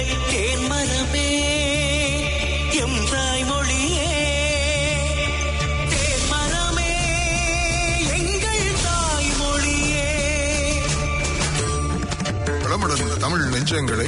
தேன் மனமே எம் தாய்மொழியே தேன் மனமே எங்கள் தாய்மொழியே வளமுடன் தமிழ் நெஞ்சங்களே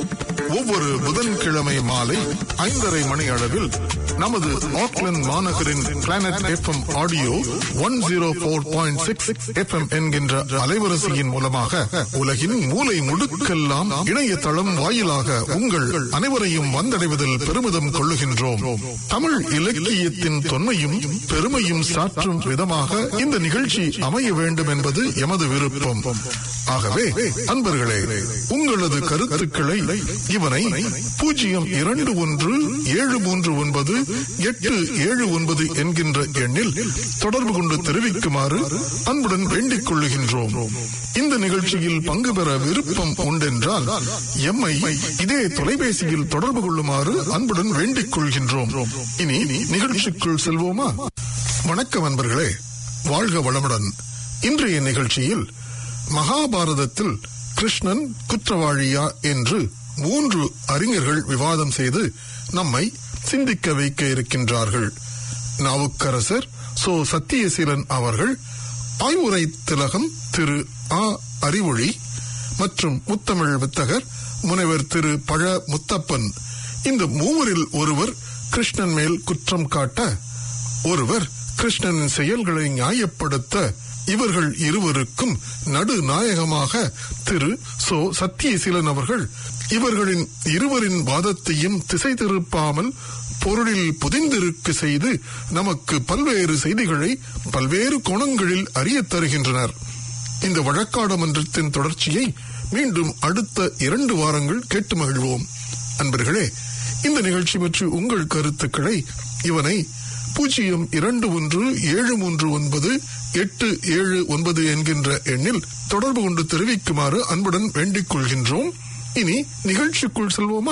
ஒவ்வொரு புதன்கிழமை மாலை ஐந்தரை மணி அளவில் நமது ஆக்லாந்து மாநகரின் planet FM audio one zero four point six FM என்கின்ற அலைவரிசையின் மூலமாக உலகின் மூலை முடுக்கெல்லாம் இணையதளம் வாயிலாக உங்கள் அனைவரையும் வந்தடைவதில் பெருமிதம் கொள்ளுகின்றோம் தமிழ் இலக்கியத்தின் தொன்மையும் பெருமையும் சாற்றும் விதமாக இந்த நிகழ்ச்சி அமைய வேண்டும் என்பது எமது விருப்பம் ஆகவே அன்பர்களே உங்களது கருத்துக்களை இவனை பூஜ்ஜியம் இரண்டு ஒன்று ஏழு மூன்று ஒன்பது எட்டு ஏழு ஒன்பது என்கின்ற எண்ணில் தொடர்பு கொண்டு தெரிவிக்குமாறு அன்புடன் வேண்டிக் கொள்ளுகின்றோம் இந்த நிகழ்ச்சியில் பங்கு பெற விருப்பம் உண்டென்றால் எம்மை இதே தொலைபேசியில் தொடர்பு கொள்ளுமாறு அன்புடன் வேண்டிக் கொள்கின்றோம் இனி நிகழ்ச்சிக்குள் செல்வோமா வணக்கம் அன்பர்களே வாழ்க வளமுடன் இன்றைய நிகழ்ச்சியில் மகாபாரதத்தில் கிருஷ்ணன் குற்றவாளியா என்று மூன்று அறிஞர்கள் விவாதம் செய்து நம்மை சிந்திக்க வைக்க இருக்கின்றார்கள் நாவுக்கரசர் சோ சத்தியசீலன் அவர்கள் ஆய்வுரை திலகம் திரு ஆ அறிவொழி மற்றும் முத்தமிழ் வித்தகர் முனைவர் திரு பழ முத்தப்பன் இந்த மூவரில் ஒருவர் கிருஷ்ணன் மேல் குற்றம் காட்ட ஒருவர் கிருஷ்ணனின் செயல்களை நியாயப்படுத்த இவர்கள் இருவருக்கும் நடுநாயகமாக திரு சோ சத்தியசீலன் அவர்கள் இவர்களின் இருவரின் வாதத்தையும் திசை திருப்பாமல் பொருளில் புதிந்திருக்க செய்து நமக்கு பல்வேறு செய்திகளை பல்வேறு கோணங்களில் அறியத் தருகின்றனர் இந்த வழக்காடு மன்றத்தின் தொடர்ச்சியை மீண்டும் அடுத்த இரண்டு வாரங்கள் கேட்டு மகிழ்வோம் அன்பர்களே இந்த நிகழ்ச்சி பற்றி உங்கள் கருத்துக்களை இவனை பூஜ்ஜியம் இரண்டு ஒன்று ஏழு மூன்று ஒன்பது எட்டு ஏழு ஒன்பது என்கின்ற எண்ணில் தொடர்பு கொண்டு தெரிவிக்குமாறு அன்புடன் வேண்டிக் கொள்கின்றோம் இனி நிகழ்ச்சிக்குள் செல்வோமா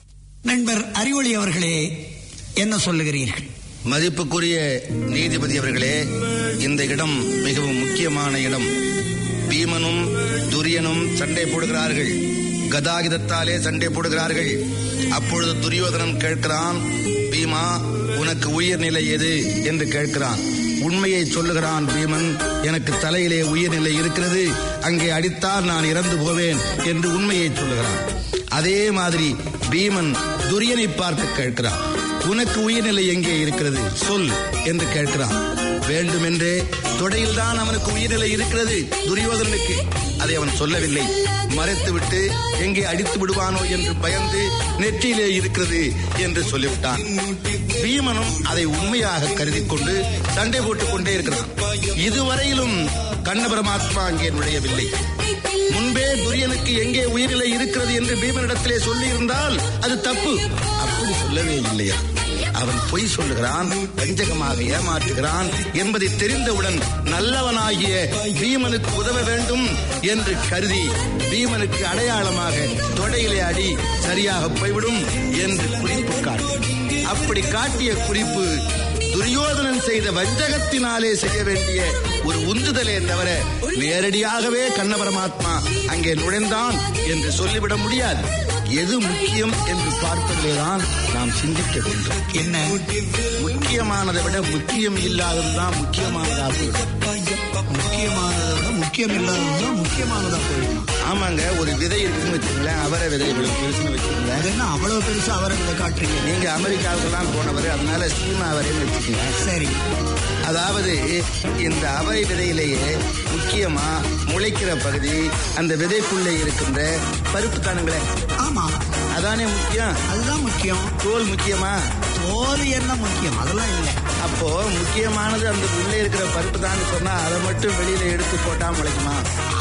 நண்பர் அறிவொளி அவர்களே என்ன சொல்லுகிறீர்கள் மதிப்புக்குரிய நீதிபதி அவர்களே இந்த இடம் மிகவும் முக்கியமான இடம் பீமனும் துரியனும் சண்டை போடுகிறார்கள் கதாகிதத்தாலே சண்டை போடுகிறார்கள் அப்பொழுது துரியோதனன் கேட்கிறான் பீமா உனக்கு உயிர்நிலை எது என்று கேட்கிறான் உண்மையை சொல்லுகிறான் பீமன் எனக்கு தலையிலே உயிர்நிலை இருக்கிறது அங்கே அடித்தால் நான் இறந்து போவேன் என்று உண்மையை சொல்லுகிறான் அதே மாதிரி பீமன் துரியனை பார்த்து கேட்கிறான் உனக்கு உயிர்நிலை எங்கே இருக்கிறது சொல் என்று கேட்கிறான் வேண்டுமென்றே தொடையில்தான் அவனுக்கு உயிர்நிலை இருக்கிறது துரியோதனனுக்கு அதை அவன் சொல்லவில்லை மறைத்துவிட்டு எங்கே அடித்து விடுவானோ என்று பயந்து நெற்றியிலே இருக்கிறது என்று சொல்லிவிட்டான் பீமனும் அதை உண்மையாக கருதி கொண்டு சண்டை போட்டுக் கொண்டே இருக்கிறான் இதுவரையிலும் கண்ண பரமாத்மா அங்கே நுழையவில்லை முன்பே துரியனுக்கு எங்கே உயிரிலை இருக்கிறது என்று பீமனிடத்திலே சொல்லி இருந்தால் அது தப்பு அப்படி சொல்லவே இல்லையா அவன் பொய் சொல்லுகிறான் வஞ்சகமாக ஏமாற்றுகிறான் என்பதை தெரிந்தவுடன் நல்லவனாகிய பீமனுக்கு உதவ வேண்டும் என்று கருதி பீமனுக்கு அடையாளமாக தொடையிலே அடி சரியாக போய்விடும் என்று குறிப்பு காட்டு அப்படி காட்டிய குறிப்பு துரியோதனன் செய்த வஞ்சகத்தினாலே செய்ய வேண்டிய ஒரு உந்துதலே தவிர நேரடியாகவே கண்ண பரமாத்மா அங்கே நுழைந்தான் என்று சொல்லிவிட முடியாது எது முக்கியம் என்று பார்ப்பதிலேதான் நாம் சிந்திக்க வேண்டும் என்ன முக்கியமானதை விட முக்கியம் இல்லாததுதான் முக்கியமானதாக போயிடும் முக்கியமானதை விட முக்கியம் இல்லாததுதான் முக்கியமானதா போயிடும் ஆமாங்க ஒரு விதை இருக்குன்னு வச்சுங்களேன் அவரை விதை இவ்வளவு பெருசுன்னு வச்சுங்களேன் அது என்ன அவ்வளவு பெருசா அவரை இதை காட்டுறீங்க நீங்க அமெரிக்காவுக்கெல்லாம் போனவர் அதனால சீமா அவரைன்னு வச்சுக்கோங்க சரி அதாவது இந்த அவரை விதையிலேயே முக்கியமா முளைக்கிற பகுதி அந்த விதைக்குள்ளே இருக்கின்ற பருப்பு தானுங்களே ஆமா அதானே முக்கியம் அதுதான் முக்கியம் தோல் முக்கியமா தோல் என்ன முக்கியம் அதெல்லாம் இல்லை அப்போ முக்கியமானது அந்த உள்ளே இருக்கிற பருப்பு தான் சொன்னா அதை மட்டும் வெளியில எடுத்து போட்டா முளைக்குமா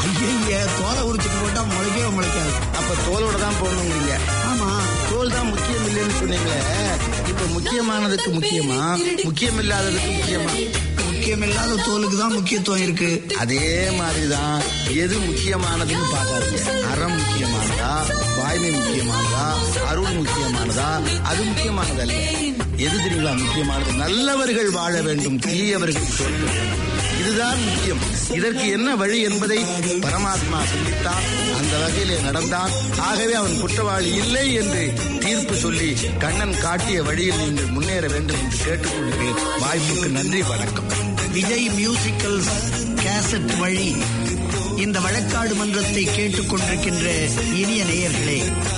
ஐய தோலை உரிச்சிட்டு போட்டா முளைக்கவே முளைக்காது அப்ப தோலோட தான் போடணுங்கிறீங்க ஆமா தோல் தான் முக்கியம் இல்லைன்னு சொன்னீங்களே இப்ப முக்கியமானதுக்கு முக்கியமா முக்கியம் இல்லாததுக்கு முக்கியமா முக்கியம் இல்லாத தோலுக்கு தான் முக்கியத்துவம் இருக்கு அதே மாதிரிதான் எது முக்கியமானதுன்னு பார்க்காதீங்க அறம் முக்கியமானதா வாய்மை முக்கியமானதா அருள் முக்கியமானதா அது முக்கியமானது அல்ல எது தெரியுங்களா முக்கியமானது நல்லவர்கள் வாழ வேண்டும் தீயவர்கள் தோற்க வேண்டும் இதுதான் முக்கியம் இதற்கு என்ன வழி என்பதை பரமாத்மா சிந்தித்தான் அந்த வகையிலே நடந்தான் ஆகவே அவன் குற்றவாளி இல்லை என்று தீர்ப்பு சொல்லி கண்ணன் காட்டிய வழியில் நீங்கள் முன்னேற வேண்டும் என்று கேட்டுக்கொள்கிறேன் வாய்ப்புக்கு நன்றி வணக்கம் விஜய் மியூசிக்கல் கேசட் வழி இந்த வழக்காடு மன்றத்தை கேட்டுக்கொண்டிருக்கின்ற இனிய நேயர்களே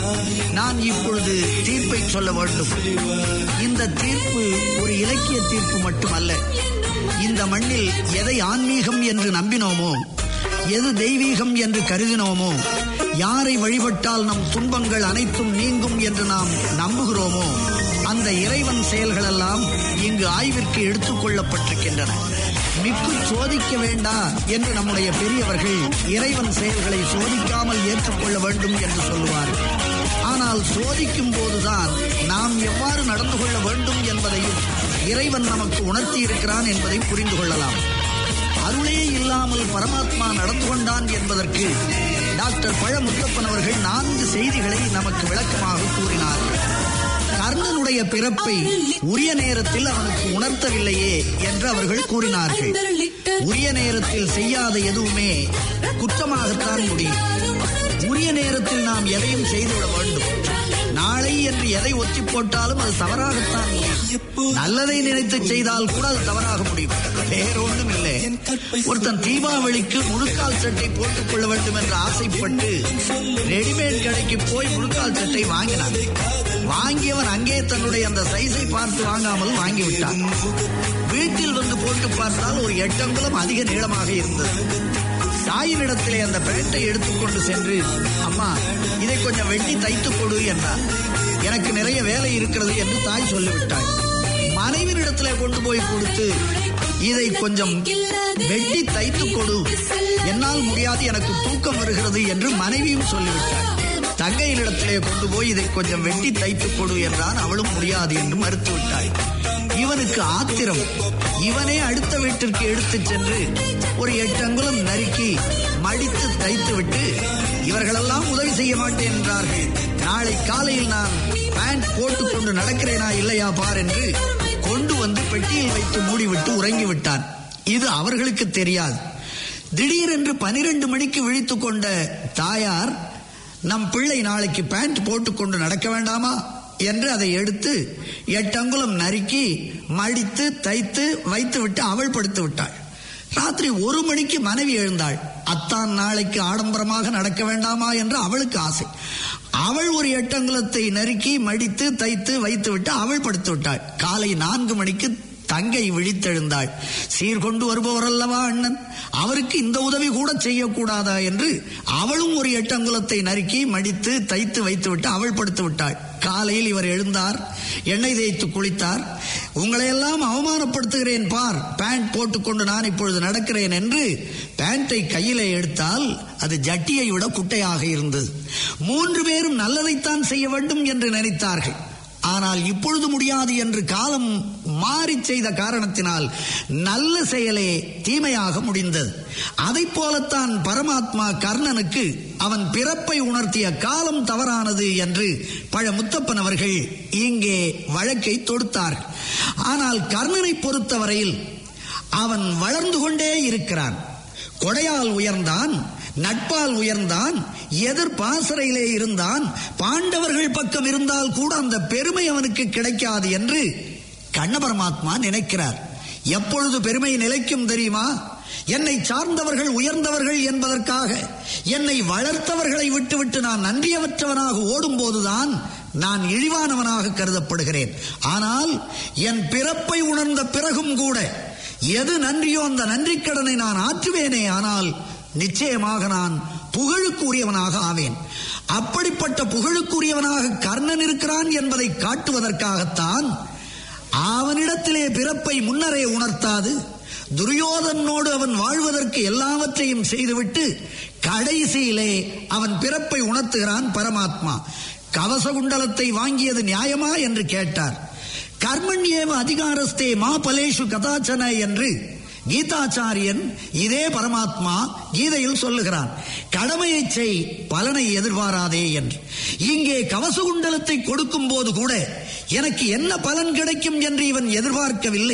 நான் இப்பொழுது தீர்ப்பை சொல்ல வேண்டும் இந்த தீர்ப்பு ஒரு இலக்கிய தீர்ப்பு மட்டுமல்ல இந்த மண்ணில் எதை ஆன்மீகம் என்று நம்பினோமோ எது தெய்வீகம் என்று கருதினோமோ யாரை வழிபட்டால் நம் துன்பங்கள் அனைத்தும் நீங்கும் என்று நாம் நம்புகிறோமோ அந்த இறைவன் செயல்களெல்லாம் இங்கு ஆய்விற்கு எடுத்துக் கொள்ளப்பட்டிருக்கின்றன மிக்கு சோதிக்க வேண்டா என்று நம்முடைய பெரியவர்கள் இறைவன் செயல்களை சோதிக்காமல் ஏற்றுக்கொள்ள வேண்டும் என்று சொல்லுவார்கள் ஆனால் சோதிக்கும் போதுதான் நாம் எவ்வாறு நடந்து கொள்ள வேண்டும் என்பதையும் இறைவன் நமக்கு உணர்த்தி இருக்கிறான் என்பதை புரிந்து கொள்ளலாம் அருளே இல்லாமல் பரமாத்மா நடந்து கொண்டான் என்பதற்கு டாக்டர் பழ முத்தப்பன் அவர்கள் நான்கு செய்திகளை நமக்கு விளக்கமாக கூறினார்கள் கர்ணனுடைய பிறப்பை உரிய நேரத்தில் அவனுக்கு உணர்த்தவில்லையே என்று அவர்கள் கூறினார்கள் உரிய நேரத்தில் செய்யாத எதுவுமே குற்றமாகத்தான் முடியும் உரிய நேரத்தில் நாம் எதையும் செய்துவிட வேண்டும் நாளை என்று எதை ஒத்தி போட்டாலும் அது தவறாகத்தான் முடியும் நல்லதை நினைத்து செய்தால் கூட அது தவறாக முடியும் வேற ஒன்றும் இல்லை ஒருத்தன் தீபாவளிக்கு முழுக்கால் சட்டை போட்டுக் கொள்ள வேண்டும் என்று ஆசைப்பட்டு ரெடிமேட் கடைக்கு போய் முழுக்கால் சட்டை வாங்கினான் வாங்கியவன் அங்கே தன்னுடைய அந்த சைஸை பார்த்து வாங்காமல் வாங்கிவிட்டான் வீட்டில் வந்து போட்டு பார்த்தால் ஒரு எட்டங்குலம் அதிக நீளமாக இருந்தது தாயினிடத்திலே அந்த பேட்டை எடுத்துக்கொண்டு சென்று அம்மா இதை கொஞ்சம் வெட்டி தைத்துக் கொடு என்றார் எனக்கு நிறைய வேலை இருக்கிறது என்று தாய் சொல்லிவிட்டாள் மனைவியிடத்திலே கொண்டு போய் கொடுத்து இதை கொஞ்சம் வெட்டி தைத்துக் கொடு என்னால் முடியாது எனக்கு தூக்கம் வருகிறது என்று மனைவியும் சொல்லிவிட்டாள் தங்கையினிடத்திலே கொண்டு போய் இதை கொஞ்சம் வெட்டி தைத்துக் கொடு என்றான் அவளும் முடியாது என்று மறுத்துவிட்டாள் இவனுக்கு ஆத்திரம் இவனே அடுத்த வீட்டிற்கு எடுத்துச் சென்று ஒரு எட்டு அங்குலம் நறுக்கி மடித்து தைத்து விட்டு இவர்களெல்லாம் உதவி செய்ய மாட்டேன் என்றார்கள் நாளை காலையில் நான் பேண்ட் போட்டுக்கொண்டு நடக்கிறேனா இல்லையா பார் என்று கொண்டு வந்து பெட்டியில் வைத்து மூடிவிட்டு உறங்கிவிட்டான் இது அவர்களுக்கு தெரியாது திடீரென்று பனிரெண்டு மணிக்கு விழித்துக் கொண்ட தாயார் நம் பிள்ளை நாளைக்கு பேண்ட் போட்டுக்கொண்டு நடக்க வேண்டாமா என்று அதை எடுத்து எட்டு அங்குலம் நறுக்கி மடித்து தைத்து வைத்து விட்டு அவள் படுத்து விட்டாள் ராத்திரி ஒரு மணிக்கு மனைவி எழுந்தாள் அத்தான் நாளைக்கு ஆடம்பரமாக நடக்க வேண்டாமா என்று அவளுக்கு ஆசை அவள் ஒரு எட்டங்குலத்தை நறுக்கி மடித்து தைத்து வைத்து விட்டு அவள் படுத்து விட்டாள் காலை நான்கு மணிக்கு தங்கை விழித்தெழுந்தாள் சீர்கொண்டு வருபவர் அல்லவா அண்ணன் அவருக்கு இந்த உதவி கூட செய்யக்கூடாதா என்று அவளும் ஒரு எட்டங்குலத்தை நறுக்கி மடித்து தைத்து வைத்து விட்டு அவள் படுத்து விட்டாள் காலையில் இவர் எழுந்தார் எண்ணெய் தேய்த்து குளித்தார் உங்களை எல்லாம் அவமானப்படுத்துகிறேன் பார் பேண்ட் போட்டுக்கொண்டு நான் இப்பொழுது நடக்கிறேன் என்று பேண்டை கையிலே எடுத்தால் அது ஜட்டியை விட குட்டையாக இருந்தது மூன்று பேரும் நல்லதைத்தான் செய்ய வேண்டும் என்று நினைத்தார்கள் ஆனால் இப்பொழுது முடியாது என்று காலம் மாறி செய்த காரணத்தினால் நல்ல செயலே தீமையாக முடிந்தது அதைப் போலத்தான் பரமாத்மா கர்ணனுக்கு அவன் பிறப்பை உணர்த்திய காலம் தவறானது என்று பழ முத்தப்பன் அவர்கள் இங்கே வழக்கை தொடுத்தார் ஆனால் கர்ணனை பொறுத்தவரையில் அவன் வளர்ந்து கொண்டே இருக்கிறான் கொடையால் உயர்ந்தான் நட்பால் உயர்ந்தான் எதிர் பாசறையிலே இருந்தான் பாண்டவர்கள் பக்கம் இருந்தால் கூட அந்த பெருமை அவனுக்கு கிடைக்காது என்று கண்ண பரமாத்மா நினைக்கிறார் எப்பொழுது பெருமை நிலைக்கும் தெரியுமா என்னை சார்ந்தவர்கள் உயர்ந்தவர்கள் என்பதற்காக என்னை வளர்த்தவர்களை விட்டுவிட்டு நான் நன்றியவற்றவனாக ஓடும்போதுதான் நான் இழிவானவனாக கருதப்படுகிறேன் ஆனால் என் பிறப்பை உணர்ந்த பிறகும் கூட எது நன்றியோ அந்த நன்றிக்கடனை நான் ஆற்றுவேனே ஆனால் நிச்சயமாக நான் புகழுக்குரியவனாக ஆவேன் அப்படிப்பட்ட புகழுக்குரியவனாக கர்ணன் இருக்கிறான் என்பதை காட்டுவதற்காகத்தான் அவனிடத்திலே பிறப்பை முன்னரே உணர்த்தாது துரியோதனோடு அவன் வாழ்வதற்கு எல்லாவற்றையும் செய்துவிட்டு கடைசியிலே அவன் பிறப்பை உணர்த்துகிறான் பரமாத்மா கவசகுண்டலத்தை வாங்கியது நியாயமா என்று கேட்டார் கர்மண்யேவ அதிகாரஸ்தே மா பலேஷு கதாச்சன என்று கீதாச்சாரியன் இதே பரமாத்மா கீதையில் சொல்லுகிறான் கடமையை செய் பலனை எதிர்பாராதே என்று இங்கே கவசகுண்டலத்தை கொடுக்கும் போது கூட எனக்கு என்ன பலன் கிடைக்கும் என்று இவன் எதிர்பார்க்கவில்லை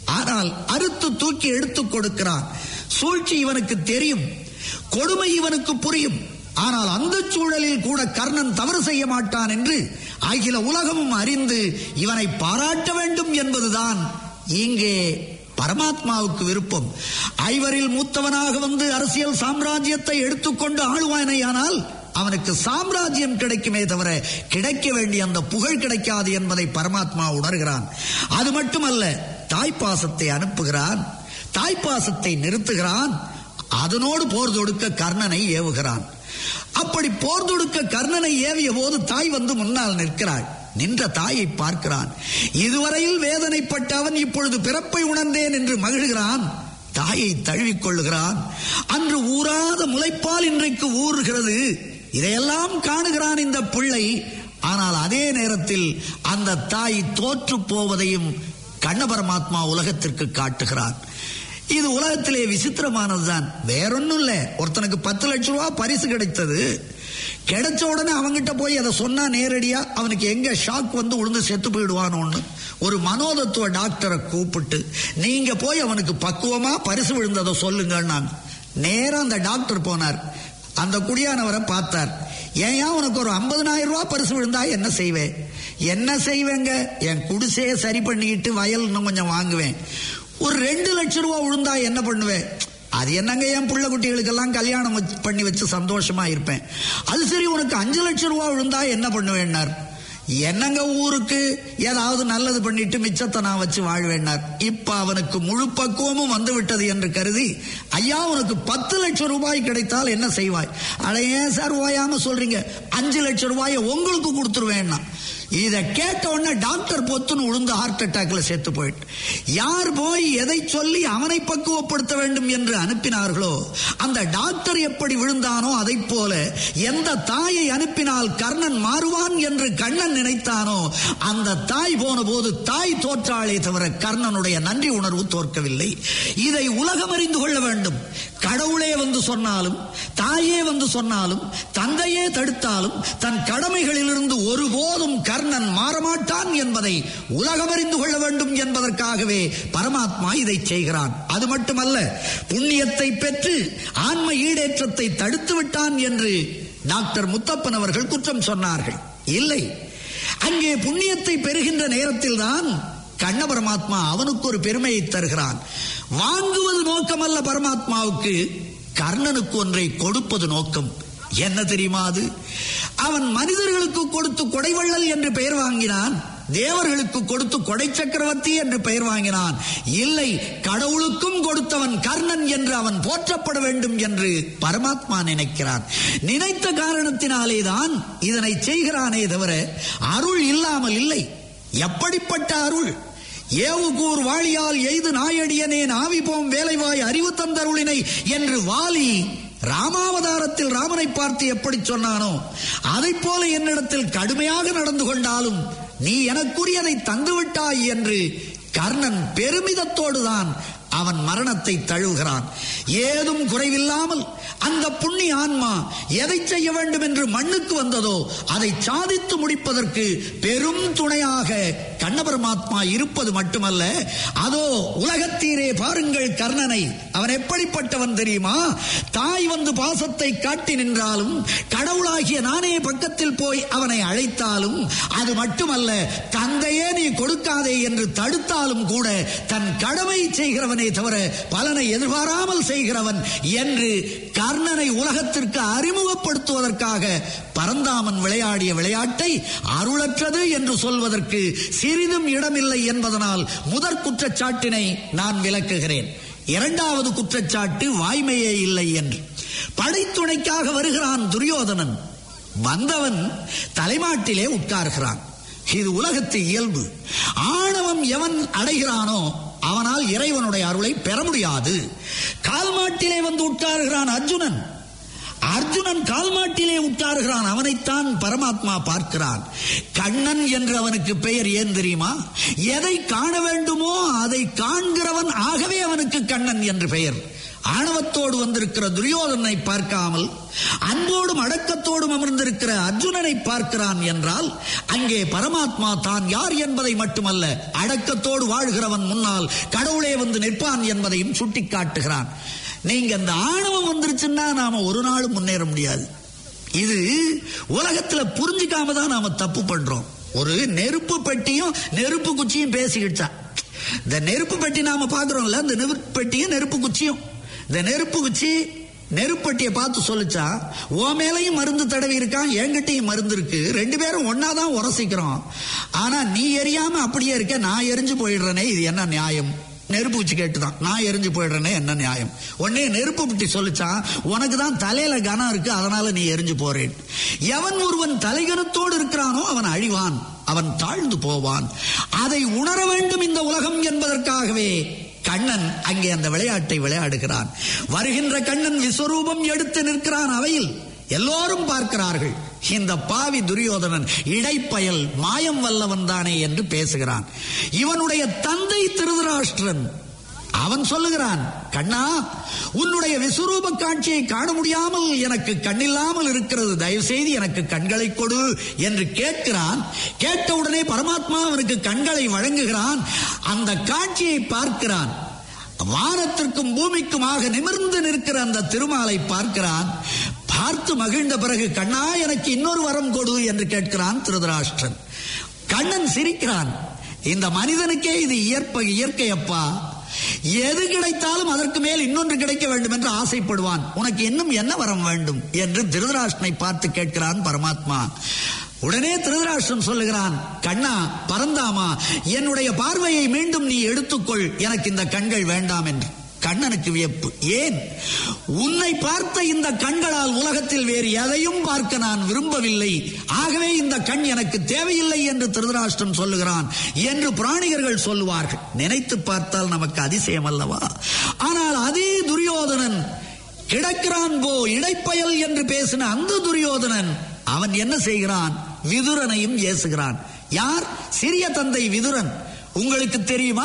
ஆனால் அறுத்து தூக்கி எடுத்துக் கொடுக்கிறான் சூழ்ச்சி இவனுக்கு தெரியும் கொடுமை இவனுக்கு புரியும் ஆனால் அந்த சூழலில் கூட கர்ணன் தவறு செய்ய மாட்டான் என்று அகில உலகமும் அறிந்து இவனை பாராட்ட வேண்டும் என்பதுதான் இங்கே பரமாத்மாவுக்கு விருப்பம் ஐவரில் மூத்தவனாக வந்து அரசியல் சாம்ராஜ்யத்தை எடுத்துக்கொண்டு ஆளுவானையானால் அவனுக்கு சாம்ராஜ்யம் கிடைக்குமே தவிர கிடைக்க வேண்டிய அந்த புகழ் கிடைக்காது என்பதை பரமாத்மா உணர்கிறான் அது மட்டுமல்ல தாய்ப்பாசத்தை அனுப்புகிறான் தாய்ப்பாசத்தை நிறுத்துகிறான் அதனோடு போர் தொடுக்க கர்ணனை ஏவுகிறான் அப்படி போர் தொடுக்க கர்ணனை ஏவிய போது தாய் வந்து முன்னால் நிற்கிறாள் நின்ற தாயை பார்க்கிறான் இதுவரையில் வேதனைப்பட்ட அவன் இப்பொழுது பிறப்பை உணர்ந்தேன் என்று மகிழ்கிறான் தாயை தழுவிக் கொள்ளுகிறான் அன்று ஊறாத முளைப்பால் இன்றைக்கு ஊறுகிறது இதையெல்லாம் காணுகிறான் இந்த பிள்ளை ஆனால் அதே நேரத்தில் அந்த தாய் தோற்று போவதையும் கண்ண பரமாத்மா உலகத்திற்கு காட்டுகிறான் இது உலகத்திலே விசித்திரமானதுதான் வேறொன்னும் இல்ல ஒருத்தனுக்கு பத்து லட்சம் ரூபாய் பரிசு கிடைத்தது கிடைச்ச உடனே அவங்கிட்ட போய் அதை சொன்னா நேரடியா அவனுக்கு எங்க ஷாக் வந்து உளுந்து செத்து போயிடுவானோன்னு ஒரு மனோதத்துவ டாக்டரை கூப்பிட்டு நீங்க போய் அவனுக்கு பக்குவமா பரிசு விழுந்ததை சொல்லுங்கன்னாங்க நேரா அந்த டாக்டர் போனார் அந்த குடியானவரை பார்த்தார் ஏன் உனக்கு ஒரு 50000 ரூபாய் பரிசு விழுந்தா என்ன செய்வேன் என்ன செய்வேங்க என் குடிசையை சரி பண்ணிக்கிட்டு வயல் இன்னும் கொஞ்சம் வாங்குவேன் ஒரு ரெண்டு லட்சம் ரூபாய் விழுந்தா என்ன பண்ணுவேன் அது என்னங்க என் புள்ள குட்டிகளுக்கெல்லாம் கல்யாணம் வச்சு- பண்ணி வச்சு சந்தோஷமா இருப்பேன் அது சரி உனக்கு அஞ்சு லட்சம் ரூபாய் விழுந்தா என்ன பண்ணுவேன்னார் என்னங்க ஊருக்கு ஏதாவது நல்லது பண்ணிட்டு மிச்சத்தை நான் வச்சு வாழ்வேன்னார் இப்ப அவனுக்கு முழு பக்குவமும் வந்து விட்டது என்று கருதி ஐயா உனக்கு பத்து லட்சம் ரூபாய் கிடைத்தால் என்ன செய்வாய் அட ஏன் சார் ஓயாம சொல்றீங்க அஞ்சு லட்சம் ரூபாயை உங்களுக்கு கொடுத்துருவேன்னா இதை கேட்ட உடனே டாக்டர் பொத்துன்னு உளுந்து ஹார்ட் அட்டாக்ல செத்து போயிட்டு யார் போய் எதை சொல்லி அவனை பக்குவப்படுத்த வேண்டும் என்று அனுப்பினார்களோ அந்த டாக்டர் எப்படி விழுந்தானோ அதை போல எந்த தாயை அனுப்பினால் கர்ணன் மாறுவான் என்று கண்ணன் நினைத்தானோ அந்த தாய் போன போது தாய் தோற்றாளே தவிர கர்ணனுடைய நன்றி உணர்வு தோற்கவில்லை இதை உலகம் அறிந்து கொள்ள வேண்டும் கடவுளே வந்து சொன்னாலும் தாயே வந்து சொன்னாலும் தந்தையே தடுத்தாலும் தன் கடமைகளிலிருந்து ஒருபோதும் கர்ணன் மாறமாட்டான் என்பதை உலகம் அறிந்து கொள்ள வேண்டும் என்பதற்காகவே பரமாத்மா இதை செய்கிறான் அது மட்டுமல்ல புண்ணியத்தை பெற்று ஆன்ம ஈடேற்றத்தை தடுத்து விட்டான் என்று டாக்டர் முத்தப்பன் அவர்கள் குற்றம் சொன்னார்கள் இல்லை அங்கே புண்ணியத்தை பெறுகின்ற நேரத்தில்தான் கண்ண பரமாத்மா அவனுக்கு ஒரு பெருமையை தருகிறான் வாங்குவது நோக்கமல்ல பரமாத்மாவுக்கு கர்ணனுக்கு ஒன்றை கொடுப்பது நோக்கம் என்ன தெரியுமா அது அவன் மனிதர்களுக்கு கொடுத்து கொடைவள்ளல் என்று பெயர் வாங்கினான் தேவர்களுக்கு கொடுத்து கொடை சக்கரவர்த்தி என்று பெயர் வாங்கினான் இல்லை கடவுளுக்கும் கொடுத்தவன் கர்ணன் என்று அவன் போற்றப்பட வேண்டும் என்று பரமாத்மா நினைக்கிறான் நினைத்த காரணத்தினாலேதான் இதனை செய்கிறானே தவிர அருள் இல்லாமல் இல்லை எப்படிப்பட்ட அருள் ஏவுகூர் வாளியால் எய்து நாயடியனேன் ஆவி போம் வேலைவாய் அறிவு தந்தருளினை என்று வாலி ராமாவதாரத்தில் ராமனை பார்த்து எப்படி சொன்னானோ அதைப் போல என்னிடத்தில் கடுமையாக நடந்து கொண்டாலும் நீ எனக்குரியதை தந்துவிட்டாய் என்று கர்ணன் பெருமிதத்தோடுதான் அவன் மரணத்தை தழுவுகிறான் ஏதும் குறைவில்லாமல் அந்த புண்ணிய ஆன்மா எதை செய்ய வேண்டும் என்று மண்ணுக்கு வந்ததோ அதை சாதித்து முடிப்பதற்கு பெரும் துணையாக கண்ண பரமாத்மா இருப்பது மட்டுமல்ல அதோ உலகத்தீரே பாருங்கள் கர்ணனை அவன் எப்படிப்பட்டவன் தெரியுமா தாய் வந்து பாசத்தை காட்டி நின்றாலும் கடவுளாகிய நானே பக்கத்தில் போய் அவனை அழைத்தாலும் அது மட்டுமல்ல தந்தையே நீ கொடுக்காதே என்று தடுத்தாலும் கூட தன் கடமை செய்கிறவனே தவிர பலனை எதிர்பாராமல் செய்கிறவன் என்று கர்ணனை உலகத்திற்கு அறிமுகப்படுத்துவதற்காக பரந்தாமன் விளையாடிய விளையாட்டை அருளற்றது என்று சொல்வதற்கு சிறிதும் இடமில்லை என்பதனால் முதற் குற்றச்சாட்டினை நான் விளக்குகிறேன் இரண்டாவது குற்றச்சாட்டு வாய்மையே இல்லை என்று படைத்துணைக்காக வருகிறான் துரியோதனன் வந்தவன் தலைமாட்டிலே உட்கார்கிறான் இது உலகத்து இயல்பு ஆணவம் எவன் அடைகிறானோ அவனால் இறைவனுடைய அருளை பெற முடியாது கால்மாட்டிலே வந்து உட்காருகிறான் அர்ஜுனன் அர்ஜுனன் கால்மாட்டிலே உட்காருகிறான் அவனைத்தான் பரமாத்மா பார்க்கிறான் கண்ணன் என்று அவனுக்கு பெயர் ஏன் தெரியுமா எதை காண வேண்டுமோ அதை காண்கிறவன் ஆகவே அவனுக்கு கண்ணன் என்று பெயர் ஆணவத்தோடு வந்திருக்கிற துரியோதனை பார்க்காமல் அன்போடும் அடக்கத்தோடும் அமர்ந்திருக்கிற அர்ஜுனனை பார்க்கிறான் என்றால் அங்கே பரமாத்மா தான் யார் என்பதை மட்டுமல்ல அடக்கத்தோடு வாழ்கிறவன் முன்னால் கடவுளே வந்து நிற்பான் என்பதையும் சுட்டிக்காட்டுகிறான் நீங்க அந்த ஆணவம் வந்துருச்சுன்னா நாம ஒரு நாளும் முன்னேற முடியாது இது உலகத்துல புரிஞ்சுக்காம தான் நாம தப்பு பண்றோம் ஒரு நெருப்பு பெட்டியும் நெருப்பு குச்சியும் பேசிக்கிட்டா இந்த நெருப்பு பெட்டி நாம பாக்குறோம்ல இந்த நெருப்பு பெட்டியும் நெருப்பு குச்சியும் இந்த நெருப்பு குச்சி நெருப்பட்டியை பார்த்து சொல்லிச்சா ஓ மேலையும் மருந்து தடவி இருக்கான் என்கிட்டயும் மருந்து இருக்கு ரெண்டு பேரும் ஒன்னாதான் உரசிக்கிறோம் ஆனா நீ எரியாம அப்படியே இருக்க நான் எரிஞ்சு போயிடுறேனே இது என்ன நியாயம் நெருப்பு வச்சு கேட்டுதான் நான் எரிஞ்சு போயிடுறேனே என்ன நியாயம் உடனே நெருப்பு பட்டி சொல்லிச்சான் உனக்கு தான் தலையில கனம் இருக்கு அதனால நீ எரிஞ்சு போறேன் எவன் ஒருவன் தலைகனத்தோடு இருக்கிறானோ அவன் அழிவான் அவன் தாழ்ந்து போவான் அதை உணர வேண்டும் இந்த உலகம் என்பதற்காகவே கண்ணன் அங்கே அந்த விளையாட்டை விளையாடுகிறான் வருகின்ற கண்ணன் விஸ்வரூபம் எடுத்து நிற்கிறான் அவையில் எல்லோரும் பார்க்கிறார்கள் இந்த பாவி துரியோதனன் இடைப்பயல் மாயம் வல்லவன் தானே என்று பேசுகிறான் இவனுடைய தந்தை திருதராஷ்டிரன் அவன் சொல்லுகிறான் கண்ணா உன்னுடைய விஸ்வரூப காட்சியை காண முடியாமல் எனக்கு கண்ணில்லாமல் இருக்கிறது தயவு செய்து எனக்கு கண்களை கொடு என்று கேட்கிறான் கேட்டவுடனே பரமாத்மா அவனுக்கு கண்களை வழங்குகிறான் அந்த காட்சியை பார்க்கிறான் வானத்திற்கும் பூமிக்குமாக நிமிர்ந்து நிற்கிற அந்த திருமாலை பார்க்கிறான் பார்த்து மகிழ்ந்த பிறகு கண்ணா எனக்கு இன்னொரு வரம் கொடு என்று கேட்கிறான் திருதராஷ்டிரன் கண்ணன் சிரிக்கிறான் இந்த மனிதனுக்கே இது இயற்ப இயற்கை அப்பா எது கிடைத்தாலும் அதற்கு மேல் இன்னொன்று கிடைக்க வேண்டும் என்று ஆசைப்படுவான் உனக்கு இன்னும் என்ன வரம் வேண்டும் என்று திருதராஷ்டனை பார்த்து கேட்கிறான் பரமாத்மா உடனே திருதராஷ்டிரன் சொல்லுகிறான் கண்ணா பரந்தாமா என்னுடைய பார்வையை மீண்டும் நீ எடுத்துக்கொள் எனக்கு இந்த கண்கள் வேண்டாம் என்று கண்ணனுக்கு வியப்பு ஏன் உன்னை பார்த்த இந்த கண்களால் உலகத்தில் வேறு எதையும் பார்க்க நான் விரும்பவில்லை ஆகவே இந்த கண் எனக்கு தேவையில்லை என்று திருதராஷ்டிரம் சொல்லுகிறான் என்று பிராணிகர்கள் சொல்லுவார்கள் நினைத்து பார்த்தால் நமக்கு அதிசயம் அல்லவா ஆனால் அதே துரியோதனன் கிடக்கிறான் போ இடைப்பயல் என்று பேசின அந்த துரியோதனன் அவன் என்ன செய்கிறான் விதுரனையும் ஏசுகிறான் யார் சிறிய தந்தை விதுரன் உங்களுக்கு தெரியுமா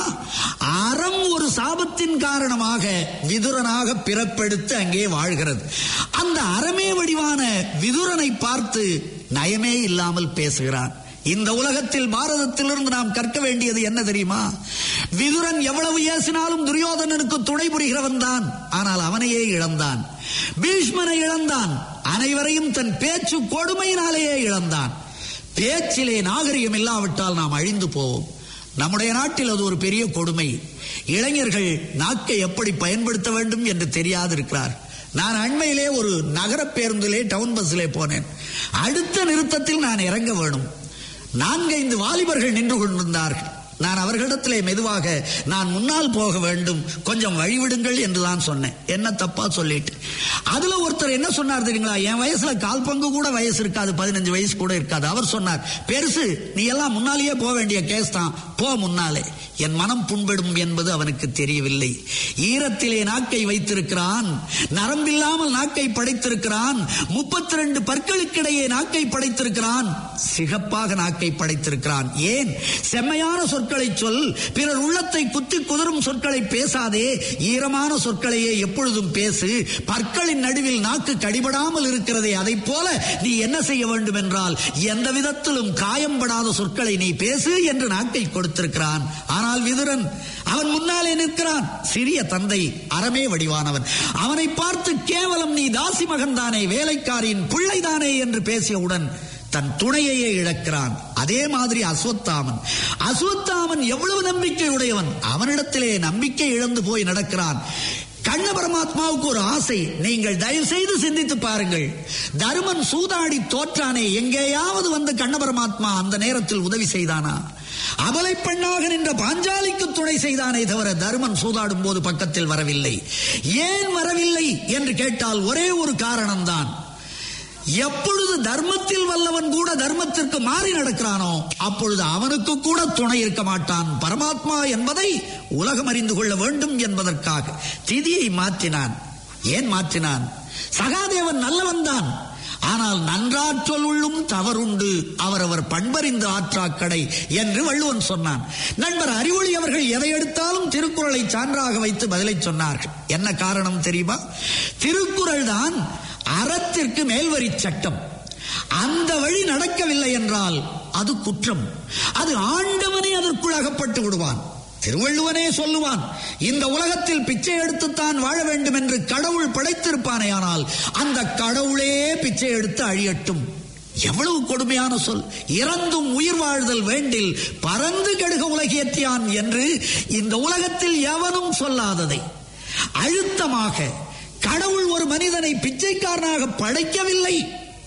அறம் ஒரு சாபத்தின் காரணமாக விதுரனாக பிறப்பெடுத்து அங்கே வாழ்கிறது அந்த அறமே வடிவான விதுரனை பார்த்து நயமே இல்லாமல் பேசுகிறான் இந்த உலகத்தில் பாரதத்திலிருந்து நாம் கற்க வேண்டியது என்ன தெரியுமா விதுரன் எவ்வளவு ஏசினாலும் துரியோதனனுக்கு துணை புரிகிறவன் தான் ஆனால் அவனையே இழந்தான் பீஷ்மனை இழந்தான் அனைவரையும் தன் பேச்சு கொடுமையினாலேயே இழந்தான் பேச்சிலே நாகரிகம் இல்லாவிட்டால் நாம் அழிந்து போவோம் நம்முடைய நாட்டில் அது ஒரு பெரிய கொடுமை இளைஞர்கள் நாக்கை எப்படி பயன்படுத்த வேண்டும் என்று தெரியாதிருக்கிறார் நான் அண்மையிலே ஒரு நகர பேருந்திலே டவுன் பஸ்ஸிலே போனேன் அடுத்த நிறுத்தத்தில் நான் இறங்க வேணும் நான்கைந்து வாலிபர்கள் நின்று கொண்டிருந்தார்கள் நான் அவர்களிடத்திலே மெதுவாக நான் முன்னால் போக வேண்டும் கொஞ்சம் வழிவிடுங்கள் என்று தான் சொன்னேன் என்ன தப்பா சொல்லிட்டு அதுல ஒருத்தர் என்ன சொன்னார் தெரியுங்களா என் வயசுல கால் பங்கு கூட வயசு இருக்காது பதினஞ்சு வயசு கூட இருக்காது அவர் சொன்னார் பெருசு நீ எல்லாம் முன்னாலேயே போக வேண்டிய கேஸ் தான் போ முன்னாலே என் மனம் புண்படும் என்பது அவனுக்கு தெரியவில்லை ஈரத்திலே நாக்கை வைத்திருக்கிறான் நரம்பில்லாமல் நாக்கை படைத்திருக்கிறான் முப்பத்தி ரெண்டு பற்களுக்கிடையே நாக்கை படைத்திருக்கிறான் சிகப்பாக நாக்கை படைத்திருக்கிறான் ஏன் செம்மையான சொற்களை சொல் பிறர் உள்ளத்தை குத்தி குதறும் சொற்களை பேசாதே ஈரமான சொற்களையே எப்பொழுதும் பேசு பற்களின் நடுவில் நாக்கு கடிபடாமல் இருக்கிறதே அதை போல நீ என்ன செய்ய வேண்டும் என்றால் எந்த விதத்திலும் காயம்படாத சொற்களை நீ பேசு என்று நாக்கை கொடுத்திருக்கிறான் ஆனால் விதுரன் அவன் முன்னாலே நிற்கிறான் சிறிய தந்தை அறமே வடிவானவன் அவனை பார்த்து கேவலம் நீ தாசி மகன்தானே வேலைக்காரியின் பிள்ளைதானே என்று பேசியவுடன் தன் துணையையே இழக்கிறான் அதே மாதிரி அஸ்வத்தாமன் அஸ்வத்தாமன் எவ்வளவு நம்பிக்கை உடையவன் அவனிடத்திலே நம்பிக்கை இழந்து போய் நடக்கிறான் கண்ண பரமாத்மாவுக்கு ஒரு ஆசை நீங்கள் தயவு செய்து சிந்தித்து பாருங்கள் தருமன் சூதாடி தோற்றானே எங்கேயாவது வந்து கண்ண பரமாத்மா அந்த நேரத்தில் உதவி செய்தானா அபலை பெண்ணாக நின்ற பாஞ்சாலிக்கு துணை செய்தானே தவிர தருமன் சூதாடும் போது பக்கத்தில் வரவில்லை ஏன் வரவில்லை என்று கேட்டால் ஒரே ஒரு காரணம்தான் எப்பொழுது தர்மத்தில் வல்லவன் கூட தர்மத்திற்கு மாறி நடக்கிறானோ அப்பொழுது அவனுக்கு கூட துணை இருக்க மாட்டான் பரமாத்மா என்பதை உலகம் அறிந்து கொள்ள வேண்டும் என்பதற்காக திதியை மாற்றினான் ஏன் மாற்றினான் சகாதேவன் நல்லவன் தான் ஆனால் நன்றாற்றல் உள்ளும் தவறுண்டு அவரவர் பண்பறிந்து ஆற்றாக்கடை என்று வள்ளுவன் சொன்னான் நண்பர் அறிவொளி அவர்கள் எதை எடுத்தாலும் திருக்குறளை சான்றாக வைத்து பதிலை சொன்னார்கள் என்ன காரணம் தெரியுமா திருக்குறள் தான் அறத்திற்கு மேல்வரி சட்டம் அந்த வழி நடக்கவில்லை என்றால் அது குற்றம் அது ஆண்டவனே அதற்குள் அகப்பட்டு விடுவான் திருவள்ளுவனே சொல்லுவான் இந்த உலகத்தில் பிச்சை எடுத்துத்தான் வாழ வேண்டும் என்று கடவுள் படைத்திருப்பானே ஆனால் அந்த கடவுளே பிச்சை எடுத்து அழியட்டும் எவ்வளவு கொடுமையான சொல் இறந்தும் உயிர் வாழ்தல் வேண்டில் பறந்து கெடுக உலகேற்றியான் என்று இந்த உலகத்தில் எவனும் சொல்லாததை அழுத்தமாக கடவுள் ஒரு மனிதனை பிச்சைக்காரனாக படைக்கவில்லை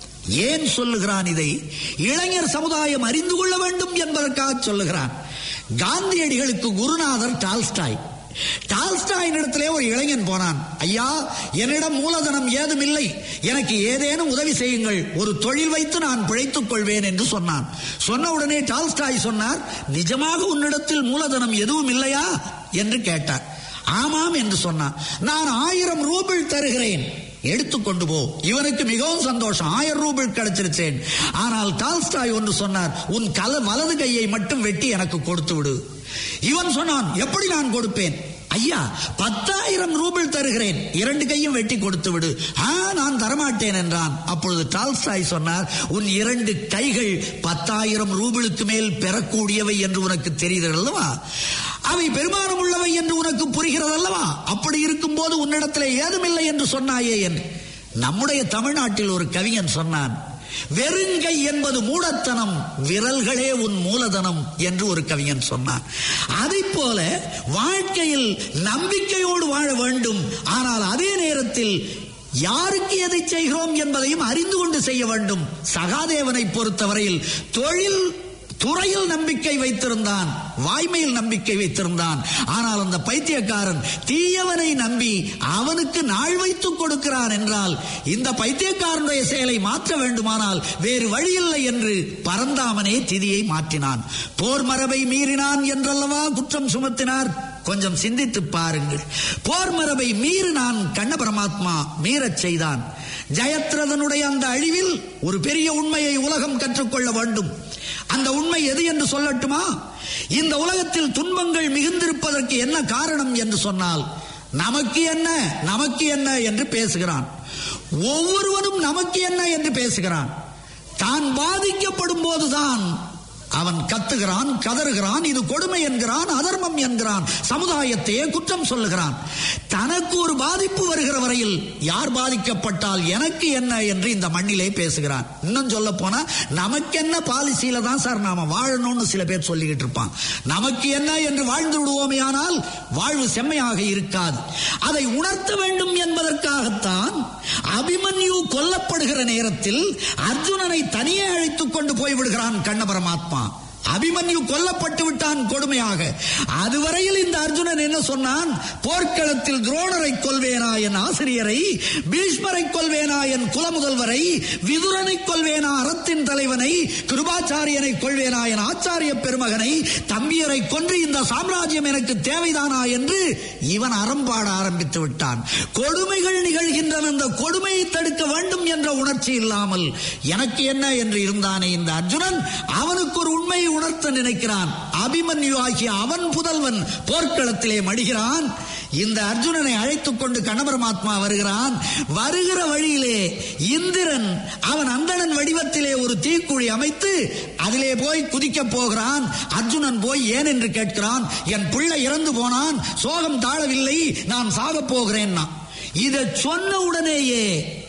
ஏன் சொல்லுகிறான் இதை இளைஞர் சமுதாயம் அறிந்து கொள்ள வேண்டும் என்பதற்காக சொல்லுகிறான் காந்தியடிகளுக்கு குருநாதர் டால்ஸ்டாய் டால்ஸ்டாயின் இடத்திலே ஒரு இளைஞன் போனான் ஐயா என்னிடம் மூலதனம் ஏதும் இல்லை எனக்கு ஏதேனும் உதவி செய்யுங்கள் ஒரு தொழில் வைத்து நான் பிழைத்துக் கொள்வேன் என்று சொன்னான் சொன்ன உடனே டால்ஸ்டாய் சொன்னார் நிஜமாக உன்னிடத்தில் மூலதனம் எதுவும் இல்லையா என்று கேட்டார் ஆமாம் என்று சொன்னான் நான் ஆயிரம் ரூபிள் தருகிறேன் எடுத்துக்கொண்டு போ இவனுக்கு மிகவும் சந்தோஷம் ஆயிரம் ரூபாய் கிடைச்சிருச்சேன் ஆனால் டால்ஸ்டாய் ஒன்று சொன்னார் உன் கல வலது கையை மட்டும் வெட்டி எனக்கு கொடுத்து விடு இவன் சொன்னான் எப்படி நான் கொடுப்பேன் ஐயா பத்தாயிரம் ரூபாய் தருகிறேன் இரண்டு கையும் வெட்டி கொடுத்து விடு ஆ நான் தரமாட்டேன் என்றான் அப்பொழுது டால்ஸ்டாய் சொன்னார் உன் இரண்டு கைகள் பத்தாயிரம் ரூபாய்க்கு மேல் பெறக்கூடியவை என்று உனக்கு தெரிகிறது அல்லவா அவை பெருமானம் உள்ளவை என்று உனக்கு புரிகிறது அல்லவா அப்படி இருக்கும் போது உன்னிடத்தில் ஏதுமில்லை என்று சொன்னாயே என்று நம்முடைய தமிழ்நாட்டில் ஒரு கவிஞன் சொன்னான் வெறுங்கை என்பது மூடத்தனம் விரல்களே உன் மூலதனம் என்று ஒரு கவிஞன் சொன்னான் அதை போல வாழ்க்கையில் நம்பிக்கையோடு வாழ வேண்டும் ஆனால் அதே நேரத்தில் யாருக்கு எதை செய்கிறோம் என்பதையும் அறிந்து கொண்டு செய்ய வேண்டும் சகாதேவனை பொறுத்தவரையில் தொழில் துறையில் நம்பிக்கை வைத்திருந்தான் வாய்மையில் நம்பிக்கை வைத்திருந்தான் ஆனால் அந்த பைத்தியக்காரன் தீயவனை நம்பி அவனுக்கு நாள் வைத்துக் கொடுக்கிறான் என்றால் இந்த பைத்தியக்காரனுடைய செயலை மாற்ற வேண்டுமானால் வேறு வழியில்லை என்று பரந்தாமனே திதியை மாற்றினான் போர் மரபை மீறினான் என்றல்லவா குற்றம் சுமத்தினார் கொஞ்சம் சிந்தித்து பாருங்கள் போர் மரபை மீறினான் கண்ண பரமாத்மா மீறச் செய்தான் ஜெயத்ரதனுடைய அந்த அழிவில் ஒரு பெரிய உண்மையை உலகம் கற்றுக்கொள்ள வேண்டும் அந்த உண்மை எது என்று சொல்லட்டுமா இந்த உலகத்தில் துன்பங்கள் மிகுந்திருப்பதற்கு என்ன காரணம் என்று சொன்னால் நமக்கு என்ன நமக்கு என்ன என்று பேசுகிறான் ஒவ்வொருவனும் நமக்கு என்ன என்று பேசுகிறான் தான் பாதிக்கப்படும் போதுதான் அவன் கத்துகிறான் கதறுகிறான் இது கொடுமை என்கிறான் அதர்மம் என்கிறான் சமுதாயத்தையே குற்றம் சொல்லுகிறான் தனக்கு ஒரு பாதிப்பு வருகிற வரையில் யார் பாதிக்கப்பட்டால் எனக்கு என்ன என்று இந்த மண்ணிலே பேசுகிறான் இன்னும் சொல்ல போனா நமக்கு என்ன பாலிசியில தான் சார் நாம வாழணும்னு சில பேர் சொல்லிக்கிட்டு இருப்பான் நமக்கு என்ன என்று வாழ்ந்து விடுவோமே ஆனால் வாழ்வு செம்மையாக இருக்காது அதை உணர்த்த வேண்டும் என்பதற்காகத்தான் அபிமன்யு கொல்லப்படுகிற நேரத்தில் அர்ஜுனனை தனியே அழைத்துக் கொண்டு போய்விடுகிறான் கண்ண பரமாத்மா அபிமன்யு கொல்லப்பட்டு விட்டான் கொடுமையாக அதுவரையில் இந்த அர்ஜுனன் என்ன சொன்னான் போர்க்களத்தில் துரோணரை கொல்வேனா என் ஆசிரியரை பீஷ்மரை கொல்வேனா என் குலமுதல்வரை விதுரனை கொல்வேனா அறத்தின் தலைவனை கிருபாச்சாரியனை கொள்வேனா என் ஆச்சாரிய பெருமகனை தம்பியரை கொன்று இந்த சாம்ராஜ்யம் எனக்கு தேவைதானா என்று இவன் அறம்பாட ஆரம்பித்து விட்டான் கொடுமைகள் நிகழ்கின்றன அந்த கொடுமையை தடுக்க வேண்டும் என்ற உணர்ச்சி இல்லாமல் எனக்கு என்ன என்று இருந்தானே இந்த அர்ஜுனன் அவனுக்கு ஒரு உண்மையை உணர்த்த நினைக்கிறான் அபிமன்யு ஆகிய அவன் புதல்வன் போர்க்களத்திலே மடிகிறான் இந்த அர்ஜுனனை அழைத்துக் கொண்டு கணபரமாத்மா வருகிறான் வருகிற வழியிலே இந்திரன் அவன் அந்தணன் வடிவத்திலே ஒரு தீக்குழி அமைத்து அதிலே போய் குதிக்க போகிறான் அர்ஜுனன் போய் ஏன் என்று கேட்கிறான் என் பிள்ளை இறந்து போனான் சோகம் தாழவில்லை நான் சாகப் போகிறேன்னா இதை சொன்ன உடனேயே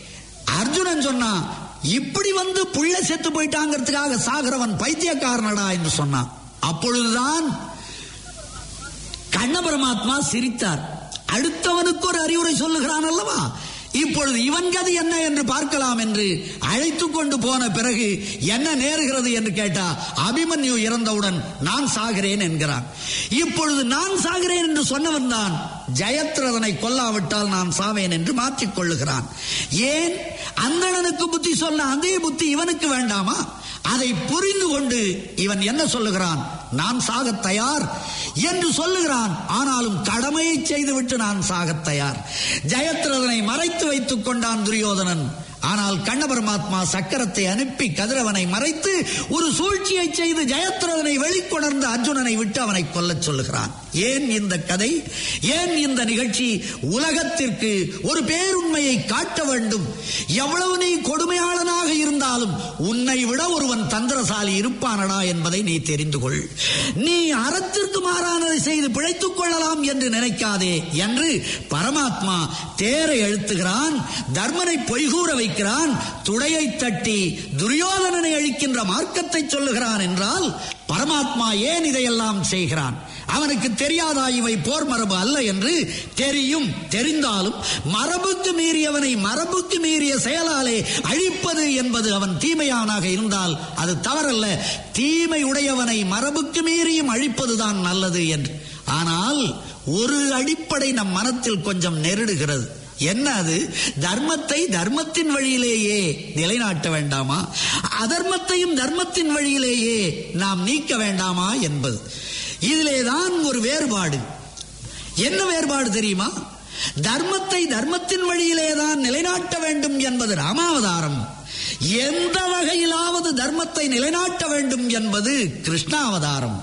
அர்ஜுனன் சொன்னான் இப்படி வந்து புள்ள செத்து போயிட்டாங்கிறதுக்காக சாகிறவன் பைத்தியக்காரனடா என்று சொன்னான் அப்பொழுதுதான் கண்ண பரமாத்மா சிரித்தார் அடுத்தவனுக்கு ஒரு அறிவுரை சொல்லுகிறான் அல்லவா இப்பொழுது இவன் கதி என்ன என்று பார்க்கலாம் என்று அழைத்துக் கொண்டு போன பிறகு என்ன நேருகிறது என்று கேட்டா அபிமன்யு இறந்தவுடன் நான் சாகிறேன் என்கிறான் இப்பொழுது நான் சாகிறேன் என்று சொன்னவன் தான் ஜெயத்ரதனை கொல்லாவிட்டால் நான் சாவேன் என்று மாற்றிக் கொள்ளுகிறான் ஏன் அந்தணனுக்கு புத்தி சொன்ன அதே புத்தி இவனுக்கு வேண்டாமா அதை புரிந்து கொண்டு இவன் என்ன சொல்லுகிறான் நான் சாகத் தயார் என்று சொல்லுகிறான் ஆனாலும் கடமையை செய்துவிட்டு நான் சாகத் தயார் ஜெயத்ரதனை மறைத்து வைத்துக் கொண்டான் துரியோதனன் ஆனால் கண்ண பரமாத்மா சக்கரத்தை அனுப்பி கதிரவனை மறைத்து ஒரு சூழ்ச்சியை செய்து ஜெயத்ரதனை வெளிக்கொணர்ந்து அர்ஜுனனை விட்டு அவனை கொல்லச் சொல்லுகிறான் ஏன் இந்த கதை ஏன் இந்த நிகழ்ச்சி உலகத்திற்கு ஒரு பேருண்மையை காட்ட வேண்டும் எவ்வளவு நீ கொடுமையாளனாக இருந்தாலும் உன்னை விட ஒருவன் தந்திரசாலி இருப்பானடா என்பதை நீ தெரிந்து கொள் நீ அறத்திற்கு மாறானதை செய்து பிழைத்துக் கொள்ளலாம் என்று நினைக்காதே என்று பரமாத்மா தேரை அழுத்துகிறான் தர்மனை பொய்கூற வைக்கிறான் துடையை தட்டி துரியோதனனை அழிக்கின்ற மார்க்கத்தை சொல்லுகிறான் என்றால் பரமாத்மா ஏன் இதையெல்லாம் செய்கிறான் அவனுக்கு தெரியாதா இவை போர் மரபு அல்ல என்று தெரியும் தெரிந்தாலும் மரபுக்கு மீறியவனை மரபுக்கு மீறிய செயலாலே அழிப்பது என்பது அவன் தீமையானாக இருந்தால் அது தவறல்ல தீமை உடையவனை மரபுக்கு மீறியும் அழிப்பதுதான் நல்லது என்று ஆனால் ஒரு அடிப்படை நம் மனத்தில் கொஞ்சம் நெருடுகிறது என்ன அது தர்மத்தை தர்மத்தின் வழியிலேயே நிலைநாட்ட வேண்டாமா அதர்மத்தையும் தர்மத்தின் வழியிலேயே நாம் நீக்க வேண்டாமா என்பது இதிலேதான் ஒரு வேறுபாடு என்ன வேறுபாடு தெரியுமா தர்மத்தை தர்மத்தின் வழியிலே தான் நிலைநாட்ட வேண்டும் என்பது ராமாவதாரம் எந்த வகையிலாவது தர்மத்தை நிலைநாட்ட வேண்டும் என்பது கிருஷ்ணாவதாரம்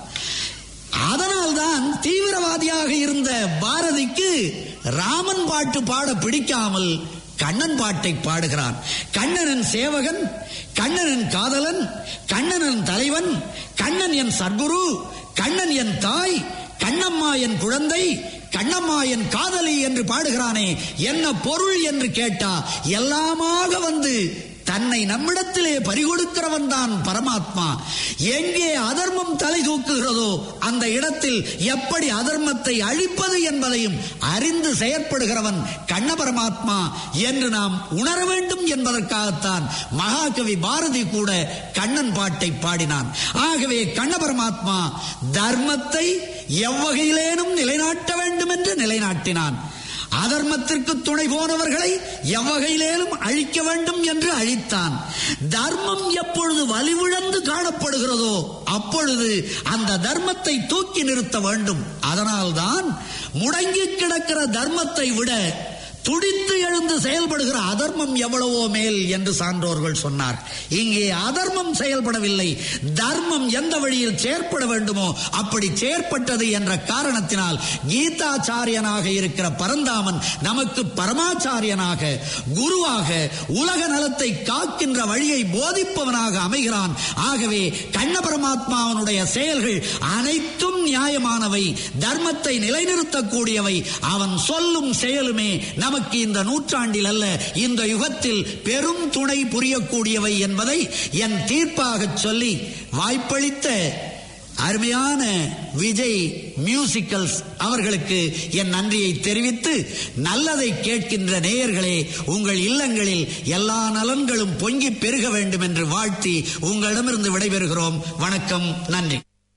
அதனால்தான் தீவிரவாதியாக இருந்த பாரதிக்கு ராமன் பாட்டு பாட பிடிக்காமல் கண்ணன் பாட்டை பாடுகிறான் கண்ணனின் சேவகன் கண்ணனின் காதலன் கண்ணனின் தலைவன் கண்ணன் என் சர்க்குரு கண்ணன் என் தாய் கண்ணம்மா என் குழந்தை கண்ணம்மா என் காதலி என்று பாடுகிறானே என்ன பொருள் என்று கேட்டா எல்லாமாக வந்து தன்னை நம்மிடத்திலே பறிகொடுக்கிறவன் தான் பரமாத்மா எங்கே அதர்மம் தலை தூக்குகிறதோ அந்த இடத்தில் எப்படி அதர்மத்தை அழிப்பது என்பதையும் அறிந்து செயற்படுகிறவன் கண்ண பரமாத்மா என்று நாம் உணர வேண்டும் என்பதற்காகத்தான் மகாகவி பாரதி கூட கண்ணன் பாட்டை பாடினான் ஆகவே கண்ண பரமாத்மா தர்மத்தை எவ்வகையிலேனும் நிலைநாட்ட வேண்டும் என்று நிலைநாட்டினான் அதர்மத்திற்கு துணை போனவர்களை எவ்வகையிலேனும் அழிக்க வேண்டும் என்று அழித்தான் தர்மம் எப்பொழுது வலிவிழந்து காணப்படுகிறதோ அப்பொழுது அந்த தர்மத்தை தூக்கி நிறுத்த வேண்டும் அதனால்தான் முடங்கி கிடக்கிற தர்மத்தை விட துடித்து எழுந்து செயல்படுகிற அதர்மம் எவ்வளவோ மேல் என்று சான்றோர்கள் சொன்னார் இங்கே அதர்மம் செயல்படவில்லை தர்மம் எந்த வழியில் செயற்பட வேண்டுமோ அப்படி செயற்பட்டது என்ற காரணத்தினால் கீதாச்சாரியனாக இருக்கிற பரந்தாமன் நமக்கு பரமாச்சாரியனாக குருவாக உலக நலத்தை காக்கின்ற வழியை போதிப்பவனாக அமைகிறான் ஆகவே கண்ண பரமாத்மாவனுடைய செயல்கள் அனைத்தும் நியாயமானவை தர்மத்தை நிலைநிறுத்தக்கூடியவை அவன் சொல்லும் செயலுமே நமக்கு இந்த நூற்றாண்டில் அல்ல இந்த யுகத்தில் பெரும் துணை புரியக்கூடியவை என்பதை என் தீர்ப்பாக சொல்லி வாய்ப்பளித்த அருமையான விஜய் மியூசிக்கல்ஸ் அவர்களுக்கு என் நன்றியை தெரிவித்து நல்லதை கேட்கின்ற நேயர்களே உங்கள் இல்லங்களில் எல்லா நலன்களும் பொங்கி பெருக வேண்டும் என்று வாழ்த்தி உங்களிடமிருந்து விடைபெறுகிறோம் வணக்கம் நன்றி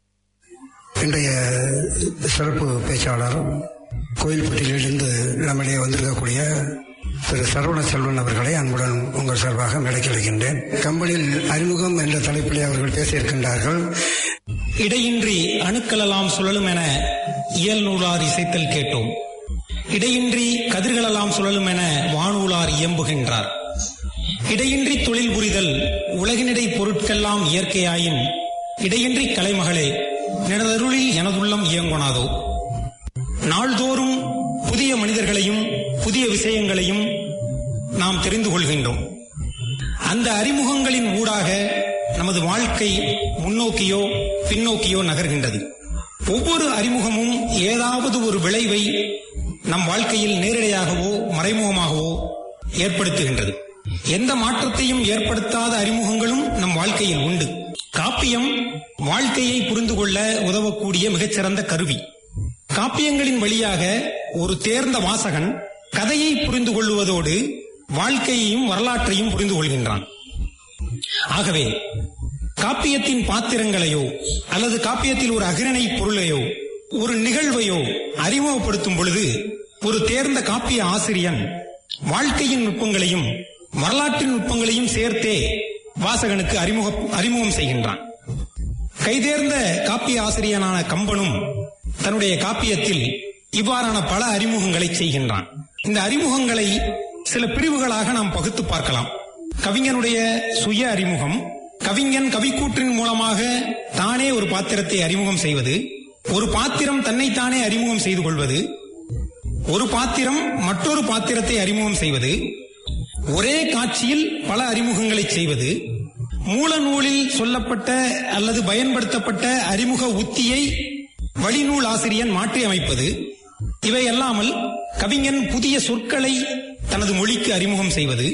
இன்றைய சிறப்பு பேச்சாளர் கோயில்பட்டியிலிருந்து நம்மிடையே வந்திருக்கக்கூடிய திரு சரவண செல்வன் அவர்களை அன்புடன் உங்கள் சார்பாக மேடைக்கு வைக்கின்றேன் கம்பெனியில் அறிமுகம் என்ற தலைப்பிலே அவர்கள் பேசியிருக்கின்றார்கள் இடையின்றி அணுக்களெல்லாம் சுழலும் என இயல் நூலார் இசைத்தல் கேட்டோம் இடையின்றி கதிர்களெல்லாம் சுழலும் என வானூலார் இயம்புகின்றார் இடையின்றி தொழில் புரிதல் உலகினிடை பொருட்கெல்லாம் இயற்கையாயின் இடையின்றி கலைமகளே நினதருளில் எனதுள்ளம் இயங்குனாதோ நாள்தோறும் புதிய மனிதர்களையும் புதிய விஷயங்களையும் நாம் தெரிந்து கொள்கின்றோம் அந்த அறிமுகங்களின் ஊடாக நமது வாழ்க்கை முன்னோக்கியோ பின்னோக்கியோ நகர்கின்றது ஒவ்வொரு அறிமுகமும் ஏதாவது ஒரு விளைவை நம் வாழ்க்கையில் நேரடியாகவோ மறைமுகமாகவோ ஏற்படுத்துகின்றது எந்த மாற்றத்தையும் ஏற்படுத்தாத அறிமுகங்களும் நம் வாழ்க்கையில் உண்டு காப்பியம் வாழ்க்கையை புரிந்து கொள்ள உதவக்கூடிய மிகச்சிறந்த கருவி காப்பியங்களின் வழியாக ஒரு தேர்ந்த வாசகன் கதையை புரிந்து கொள்வதோடு வாழ்க்கையையும் வரலாற்றையும் புரிந்து கொள்கின்றான் ஆகவே காப்பியத்தின் பாத்திரங்களையோ அல்லது காப்பியத்தில் ஒரு அகிரணை பொருளையோ ஒரு நிகழ்வையோ அறிமுகப்படுத்தும் பொழுது ஒரு தேர்ந்த காப்பிய ஆசிரியன் வாழ்க்கையின் நுட்பங்களையும் வரலாற்றின் நுட்பங்களையும் சேர்த்தே வாசகனுக்கு அறிமுக அறிமுகம் செய்கின்றான் கைதேர்ந்த காப்பிய ஆசிரியனான கம்பனும் தன்னுடைய காப்பியத்தில் இவ்வாறான பல அறிமுகங்களை செய்கின்றான் இந்த அறிமுகங்களை சில பிரிவுகளாக நாம் பகுத்து பார்க்கலாம் கவிஞனுடைய சுய அறிமுகம் கவிஞன் கவிக்கூற்றின் மூலமாக தானே ஒரு பாத்திரத்தை அறிமுகம் செய்வது ஒரு பாத்திரம் தன்னைத்தானே அறிமுகம் செய்து கொள்வது ஒரு பாத்திரம் மற்றொரு பாத்திரத்தை அறிமுகம் செய்வது ஒரே காட்சியில் பல அறிமுகங்களை செய்வது மூல நூலில் சொல்லப்பட்ட அல்லது பயன்படுத்தப்பட்ட அறிமுக உத்தியை வழிநூல் ஆசிரியன் மாற்றி அமைப்பது இவை அல்லாமல் கவிஞன் புதிய சொற்களை தனது மொழிக்கு அறிமுகம் செய்வது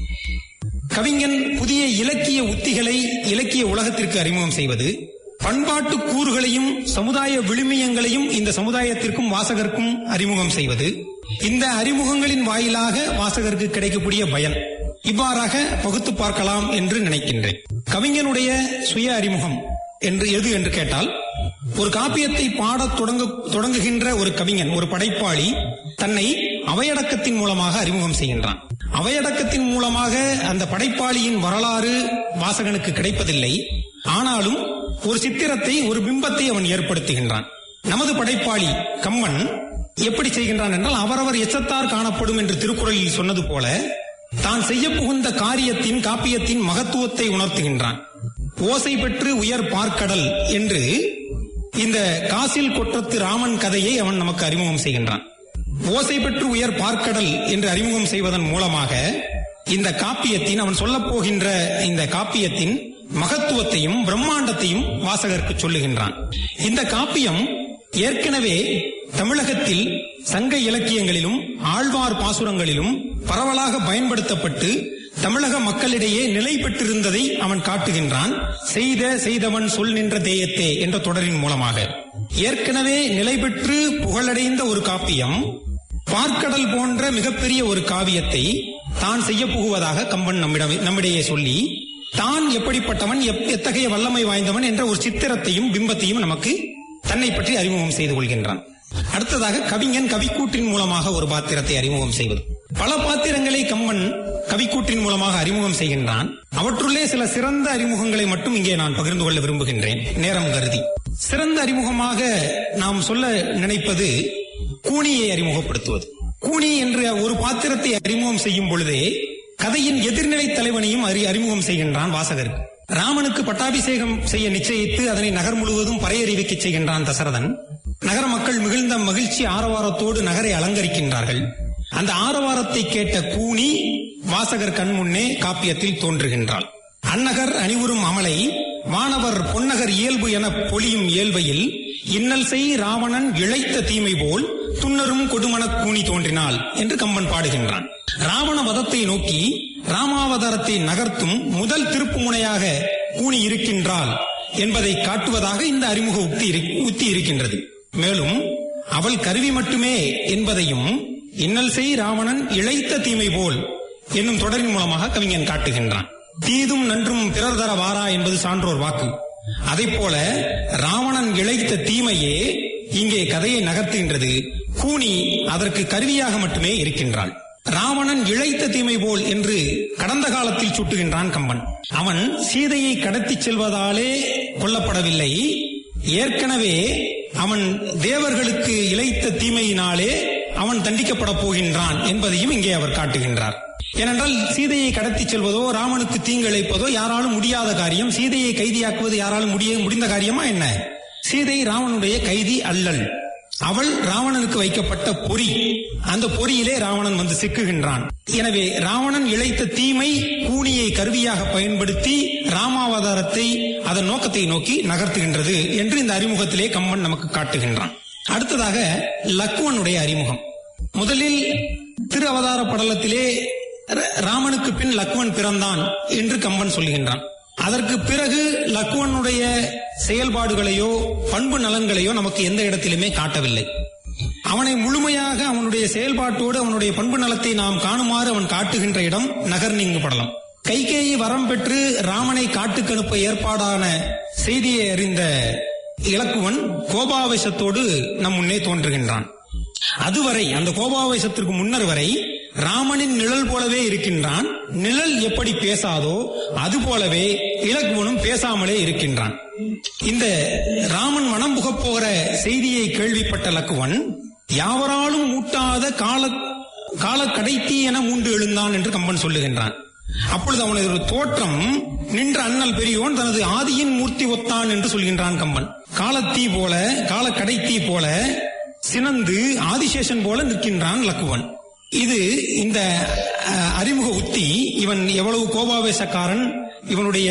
கவிஞன் புதிய இலக்கிய உத்திகளை இலக்கிய உலகத்திற்கு அறிமுகம் செய்வது பண்பாட்டு கூறுகளையும் சமுதாய விழுமியங்களையும் இந்த சமுதாயத்திற்கும் வாசகர்க்கும் அறிமுகம் செய்வது இந்த அறிமுகங்களின் வாயிலாக வாசகருக்கு கிடைக்கக்கூடிய பயன் இவ்வாறாக பகுத்து பார்க்கலாம் என்று நினைக்கின்றேன் கவிஞனுடைய சுய அறிமுகம் என்று எது என்று கேட்டால் ஒரு காப்பியத்தை பாடத் தொடங்க தொடங்குகின்ற ஒரு கவிஞன் ஒரு படைப்பாளி தன்னை அவையடக்கத்தின் மூலமாக அறிமுகம் செய்கின்றான் அவையடக்கத்தின் மூலமாக அந்த படைப்பாளியின் வரலாறு வாசகனுக்கு கிடைப்பதில்லை ஆனாலும் ஒரு சித்திரத்தை ஒரு பிம்பத்தை அவன் ஏற்படுத்துகின்றான் நமது படைப்பாளி கம்மன் எப்படி செய்கின்றான் என்றால் அவரவர் எச்சத்தார் காணப்படும் என்று திருக்குறளில் சொன்னது போல தான் செய்ய புகுந்த காரியத்தின் காப்பியத்தின் மகத்துவத்தை உணர்த்துகின்றான் ஓசை பெற்று உயர் பார்க்கடல் என்று இந்த காசில் கொற்றத்து ராமன் கதையை அவன் நமக்கு அறிமுகம் செய்கின்றான் ஓசை பெற்று உயர் பார்க்கடல் என்று அறிமுகம் செய்வதன் மூலமாக இந்த காப்பியத்தின் அவன் சொல்லப் போகின்ற இந்த காப்பியத்தின் மகத்துவத்தையும் பிரம்மாண்டத்தையும் வாசகருக்கு சொல்லுகின்றான் இந்த காப்பியம் ஏற்கனவே தமிழகத்தில் சங்க இலக்கியங்களிலும் ஆழ்வார் பாசுரங்களிலும் பரவலாக பயன்படுத்தப்பட்டு தமிழக மக்களிடையே நிலை பெற்றிருந்ததை அவன் காட்டுகின்றான் செய்த செய்தவன் சொல் நின்ற தேயத்தே என்ற தொடரின் மூலமாக ஏற்கனவே நிலை பெற்று புகழடைந்த ஒரு காப்பியம் பார்க்கடல் போன்ற மிகப்பெரிய ஒரு காவியத்தை தான் செய்ய புகுவதாக கம்பன் நம்மிடம் நம்மிடையே சொல்லி தான் எப்படிப்பட்டவன் எப்- எத்தகைய வல்லமை வாய்ந்தவன் என்ற ஒரு சித்திரத்தையும் பிம்பத்தையும் நமக்கு தன்னை பற்றி அறிமுகம் செய்து கொள்கின்றான் அடுத்ததாக கவிஞன் கவிக்கூற்றின் மூலமாக ஒரு பாத்திரத்தை அறிமுகம் செய்வது பல பாத்திரங்களை கம்பன் கவிக்கூற்றின் மூலமாக அறிமுகம் செய்கின்றான் அவற்றுள்ளே சில சிறந்த அறிமுகங்களை மட்டும் இங்கே நான் பகிர்ந்து கொள்ள விரும்புகின்றேன் நேரம் கருதி சிறந்த அறிமுகமாக நாம் சொல்ல நினைப்பது கூனியை அறிமுகப்படுத்துவது கூனி என்ற ஒரு பாத்திரத்தை அறிமுகம் செய்யும் பொழுதே கதையின் எதிர்நிலை தலைவனையும் அறி அறிமுகம் செய்கின்றான் வாசகருக்கு ராமனுக்கு பட்டாபிஷேகம் செய்ய நிச்சயித்து அதனை நகர் முழுவதும் பறையறிவிக்க செய்கின்றான் தசரதன் நகர மக்கள் மிகுந்த மகிழ்ச்சி ஆரவாரத்தோடு நகரை அலங்கரிக்கின்றார்கள் அந்த ஆரவாரத்தை கேட்ட கூனி வாசகர் கண் முன்னே காப்பியத்தில் தோன்றுகின்றாள் அன்னகர் அணிவுறும் அமலை வானவர் பொன்னகர் இயல்பு என பொலியும் இயல்பையில் இன்னல் செய் ராவணன் இழைத்த தீமை போல் துன்னரும் கொடுமனக் கூனி தோன்றினாள் என்று கம்பன் பாடுகின்றான் ராவண வதத்தை நோக்கி ராமாவதாரத்தை நகர்த்தும் முதல் திருப்புமுனையாக கூனி இருக்கின்றாள் என்பதை காட்டுவதாக இந்த அறிமுக உக்தி இரு- உத்தி இருக்கின்றது மேலும் அவள் கருவி மட்டுமே என்பதையும் இன்னல் செய் ராவணன் இழைத்த தீமை போல் என்னும் தொடரின் மூலமாக கவிஞன் காட்டுகின்றான் தீதும் நன்றும் பிறர் தர வாரா என்பது சான்றோர் வாக்கு அதைப் போல ராவணன் இழைத்த தீமையே இங்கே கதையை நகர்த்துகின்றது கூனி அதற்கு கருவியாக மட்டுமே இருக்கின்றாள் ராவணன் இழைத்த தீமை போல் என்று கடந்த காலத்தில் சுட்டுகின்றான் கம்பன் அவன் சீதையை கடத்திச் செல்வதாலே கொல்லப்படவில்லை ஏற்கனவே அவன் தேவர்களுக்கு இழைத்த தீமையினாலே அவன் தண்டிக்கப்பட போகின்றான் என்பதையும் இங்கே அவர் காட்டுகின்றார் ஏனென்றால் சீதையை கடத்திச் செல்வதோ ராமனுக்கு தீங்கிழைப்பதோ யாராலும் முடியாத காரியம் சீதையை கைதியாக்குவது யாராலும் முடிய முடிந்த காரியமா என்ன சீதை ராவனுடைய கைதி அல்லல் அவள் ராவணனுக்கு வைக்கப்பட்ட பொறி அந்த பொறியிலே ராவணன் வந்து சிக்குகின்றான் எனவே ராவணன் இழைத்த தீமை கூனியை கருவியாக பயன்படுத்தி ராமாவதாரத்தை அதன் நோக்கத்தை நோக்கி நகர்த்துகின்றது என்று இந்த அறிமுகத்திலே கம்பன் நமக்கு காட்டுகின்றான் அடுத்ததாக லக்குவனுடைய அறிமுகம் முதலில் திரு அவதார படலத்திலே ர- ராமனுக்கு பின் லக்குவன் பிறந்தான் என்று கம்பன் சொல்லுகின்றான் அதற்கு பிறகு லக்குவனுடைய செயல்பாடுகளையோ பண்பு நலன்களையோ நமக்கு எந்த இடத்திலுமே காட்டவில்லை அவனை முழுமையாக அவனுடைய செயல்பாட்டோடு அவனுடைய பண்பு நலத்தை நாம் காணுமாறு அவன் காட்டுகின்ற இடம் நகர் நீங்கு படலம் கைகேயி வரம் பெற்று ராமனை காட்டுக்கு அனுப்ப ஏற்பாடான செய்தியை அறிந்த இலக்குவன் கோபாவேசத்தோடு நம் முன்னே தோன்றுகின்றான் அதுவரை அந்த கோபாவேசத்திற்கு முன்னர் வரை ராமனின் நிழல் போலவே இருக்கின்றான் நிழல் எப்படி பேசாதோ அது போலவே இலக்குவனும் பேசாமலே இருக்கின்றான் இந்த ராமன் மனம் புகப் போகிற செய்தியை கேள்விப்பட்ட லக்குவன் யாவராலும் மூட்டாத கால கால கடைத்தி என மூண்டு எழுந்தான் என்று கம்பன் சொல்லுகின்றான் அப்பொழுது அவனது ஒரு தோற்றம் நின்ற அண்ணல் பெரியோன் தனது ஆதியின் மூர்த்தி ஒத்தான் என்று சொல்கின்றான் கம்பன் காலத்தீ போல கால கடைத்தீ போல சினந்து ஆதிசேஷன் போல நிற்கின்றான் லக்குவன் இது இந்த அஹ், அறிமுக உத்தி இவன் எவ்வளவு கோபாவேசக்காரன் இவனுடைய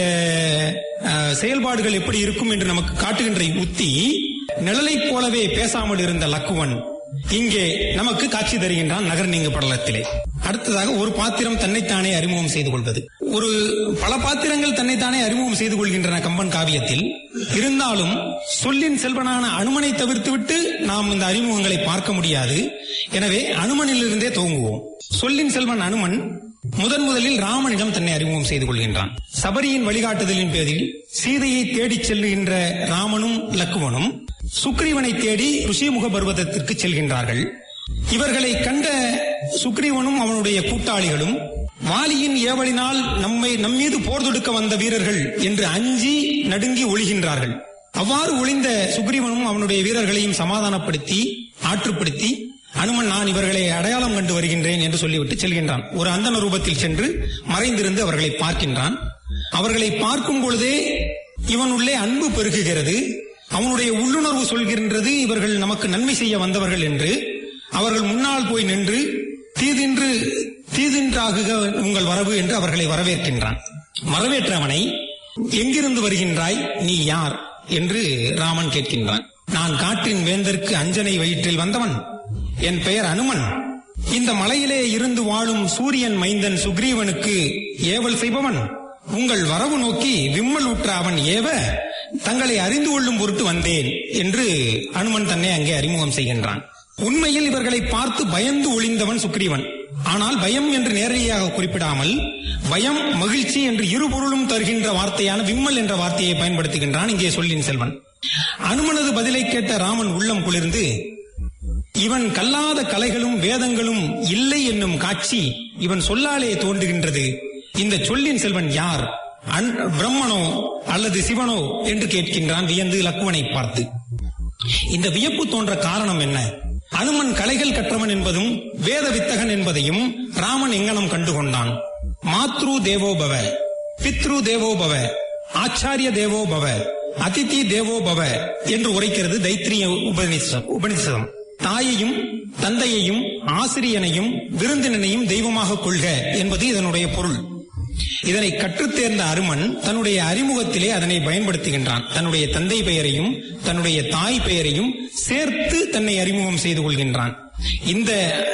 அஹ், செயல்பாடுகள் எப்படி இருக்கும் என்று நமக்கு காட்டுகின்ற உத்தி நிழலைப் போலவே பேசாமல் இருந்த லக்குவன் இங்கே நமக்கு காட்சி தருகின்றான் நகர் நீங்க படலத்திலே அடுத்ததாக ஒரு பாத்திரம் தன்னைத்தானே அறிமுகம் செய்து கொள்வது ஒரு பல பாத்திரங்கள் தன்னைத்தானே அறிமுகம் செய்து கொள்கின்றன கம்பன் காவியத்தில் இருந்தாலும் சொல்லின் செல்வனான அனுமனை தவிர்த்துவிட்டு நாம் இந்த அறிமுகங்களை பார்க்க முடியாது எனவே அனுமனிலிருந்தே துவங்குவோம் சொல்லின் செல்வன் அனுமன் முதன் முதலில் ராமனிடம் தன்னை அறிமுகம் செய்து கொள்கின்றான் சபரியின் வழிகாட்டுதலின் பேரில் சீதையை தேடிச் செல்லுகின்ற ராமனும் லக்குவனும் சுக்ரீவனை தேடி ருஷிமுக பர்வதத்திற்கு செல்கின்றார்கள் இவர்களை கண்ட சுக்ரீவனும் அவனுடைய கூட்டாளிகளும் வாலியின் ஏவலினால் நம்மை நம்மீது போர் தொடுக்க வந்த வீரர்கள் என்று அஞ்சி நடுங்கி ஒளிகின்றார்கள் அவ்வாறு ஒளிந்த சுக்ரீவனும் அவனுடைய வீரர்களையும் சமாதானப்படுத்தி ஆற்றுப்படுத்தி அனுமன் நான் இவர்களை அடையாளம் கண்டு வருகின்றேன் என்று சொல்லிவிட்டு செல்கின்றான் ஒரு அந்தன ரூபத்தில் சென்று மறைந்திருந்து அவர்களை பார்க்கின்றான் அவர்களை பார்க்கும் பொழுதே இவன் உள்ளே அன்பு பெருகுகிறது அவனுடைய உள்ளுணர்வு சொல்கின்றது இவர்கள் நமக்கு நன்மை செய்ய வந்தவர்கள் என்று அவர்கள் முன்னால் போய் நின்று தீதின்று தீதின்றாகுக உங்கள் வரவு என்று அவர்களை வரவேற்கின்றான் வரவேற்றவனை எங்கிருந்து வருகின்றாய் நீ யார் என்று ராமன் கேட்கின்றான் நான் காற்றின் வேந்தற்கு அஞ்சனை வயிற்றில் வந்தவன் என் பெயர் அனுமன் இந்த மலையிலே இருந்து வாழும் சூரியன் மைந்தன் சுக்ரீவனுக்கு ஏவல் செய்பவன் உங்கள் வரவு நோக்கி விம்மல் உற்ற அவன் ஏவ தங்களை அறிந்து கொள்ளும் பொருட்டு வந்தேன் என்று அனுமன் தன்னை அங்கே அறிமுகம் செய்கின்றான் உண்மையில் இவர்களை பார்த்து பயந்து ஒளிந்தவன் சுக்ரீவன் ஆனால் பயம் என்று நேரடியாக குறிப்பிடாமல் பயம் மகிழ்ச்சி என்று இரு பொருளும் தருகின்ற வார்த்தையான விம்மல் என்ற வார்த்தையை பயன்படுத்துகின்றான் இங்கே சொல்லின் செல்வன் அனுமனது பதிலை கேட்ட ராமன் உள்ளம் குளிர்ந்து இவன் கல்லாத கலைகளும் வேதங்களும் இல்லை என்னும் காட்சி இவன் சொல்லாலே தோன்றுகின்றது இந்த சொல்லின் செல்வன் யார் அன்- பிரம்மனோ அல்லது சிவனோ என்று கேட்கின்றான் வியந்து லக்குவனை பார்த்து இந்த வியப்பு தோன்ற காரணம் என்ன அனுமன் கலைகள் கற்றவன் என்பதும் வேத வித்தகன் என்பதையும் ராமன் எங்கனம் கண்டுகொண்டான் மாத்ரு தேவோபவ பித்ரு தேவோபவ ஆச்சாரிய தேவோபவ அதிதி தேவோபவ என்று உரைக்கிறது தைத்திரிய உபநிஷம் உபநிஷதம் தாயையும் தந்தையையும் ஆசிரியனையும் விருந்தினனையும் தெய்வமாக கொள்க என்பது இதனுடைய பொருள் இதனை கற்றுத் தேர்ந்த அருமன் தன்னுடைய அறிமுகத்திலே அதனை பயன்படுத்துகின்றான் தன்னுடைய தந்தை பெயரையும் தன்னுடைய தாய் பெயரையும் சேர்த்து தன்னை அறிமுகம் செய்து கொள்கின்றான் இந்த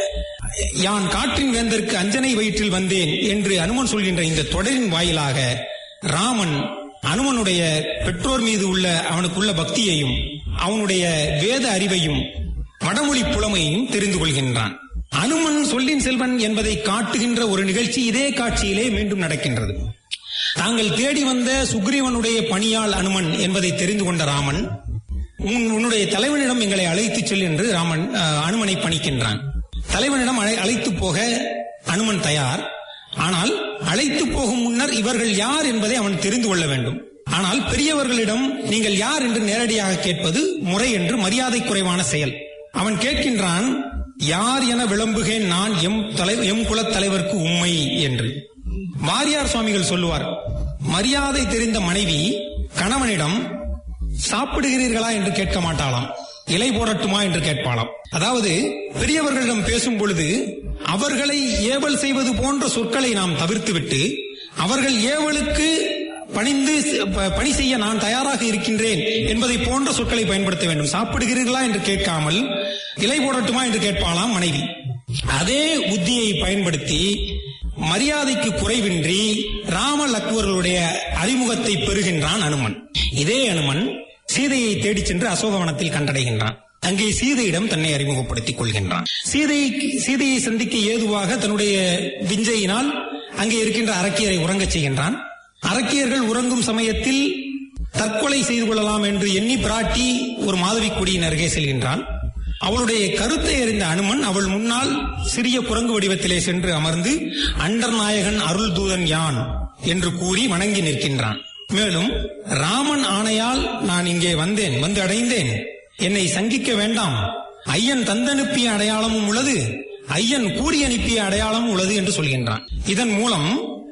யான் காற்றின் வேந்தற்கு அஞ்சனை வயிற்றில் வந்தேன் என்று அனுமன் சொல்கின்ற இந்த தொடரின் வாயிலாக ராமன் அனுமனுடைய பெற்றோர் மீது உள்ள அவனுக்குள்ள பக்தியையும் அவனுடைய வேத அறிவையும் வடமொழி புலமையையும் தெரிந்து கொள்கின்றான் அனுமன் சொல்லின் செல்வன் என்பதை காட்டுகின்ற ஒரு நிகழ்ச்சி இதே காட்சியிலே மீண்டும் நடக்கின்றது தாங்கள் தேடி வந்த சுக்ரீவனுடைய பணியாள் அனுமன் என்பதை தெரிந்து கொண்ட ராமன் உன்- உன்னுடைய தலைவனிடம் எங்களை அழைத்துச் செல் என்று ராமன் அஹ், அனுமனை பணிக்கின்றான் தலைவனிடம் அழை- அழைத்துப் போக அனுமன் தயார் ஆனால் அழைத்து போகும் முன்னர் இவர்கள் யார் என்பதை அவன் தெரிந்து கொள்ள வேண்டும் ஆனால் பெரியவர்களிடம் நீங்கள் யார் என்று நேரடியாக கேட்பது முறை என்று மரியாதை குறைவான செயல் அவன் கேட்கின்றான் யார் என விளம்புகேன் நான் எம் தலை எம் குலத் தலைவர்க்கு உண்மை என்று வாரியார் சுவாமிகள் சொல்லுவார் மரியாதை தெரிந்த மனைவி கணவனிடம் சாப்பிடுகிறீர்களா என்று கேட்க மாட்டாளாம் இலை போடட்டுமா என்று கேட்பாளாம் அதாவது பெரியவர்களிடம் பேசும் பொழுது அவர்களை ஏவல் செய்வது போன்ற சொற்களை நாம் தவிர்த்துவிட்டு அவர்கள் ஏவலுக்கு பணிந்து ப- பணி செய்ய நான் தயாராக இருக்கின்றேன் என்பதை போன்ற சொற்களை பயன்படுத்த வேண்டும் சாப்பிடுகிறீர்களா என்று கேட்காமல் இலை போடட்டுமா என்று கேட்பாளாம் மனைவி அதே புத்தியை பயன்படுத்தி மரியாதைக்கு குறைவின்றி ராம லக்வர்களுடைய அறிமுகத்தை பெறுகின்றான் அனுமன் இதே அனுமன் சீதையை தேடிச் சென்று அசோகவனத்தில் கண்டடைகின்றான் அங்கே சீதையிடம் தன்னை அறிமுகப்படுத்திக் கொள்கின்றான் சீதை சீதையை சந்திக்க ஏதுவாக தன்னுடைய விஞ்சையினால் அங்கே இருக்கின்ற அரக்கியரை உறங்கச் செய்கின்றான் அரக்கியர்கள் உறங்கும் சமயத்தில் தற்கொலை செய்து கொள்ளலாம் என்று எண்ணி பிராட்டி ஒரு மாதவி கொடியின் அருகே செல்கின்றான் அவளுடைய கருத்தை அறிந்த அனுமன் அவள் முன்னால் சிறிய குரங்கு வடிவத்திலே சென்று அமர்ந்து அண்டர்நாயகன் அருள் தூதன் யான் என்று கூறி வணங்கி நிற்கின்றான் மேலும் ராமன் ஆணையால் நான் இங்கே வந்தேன் வந்து அடைந்தேன் என்னை சங்கிக்க வேண்டாம் ஐயன் தந்தனுப்பிய அடையாளமும் உள்ளது ஐயன் கூறி அனுப்பிய அடையாளமும் உள்ளது என்று சொல்கின்றான் இதன் மூலம்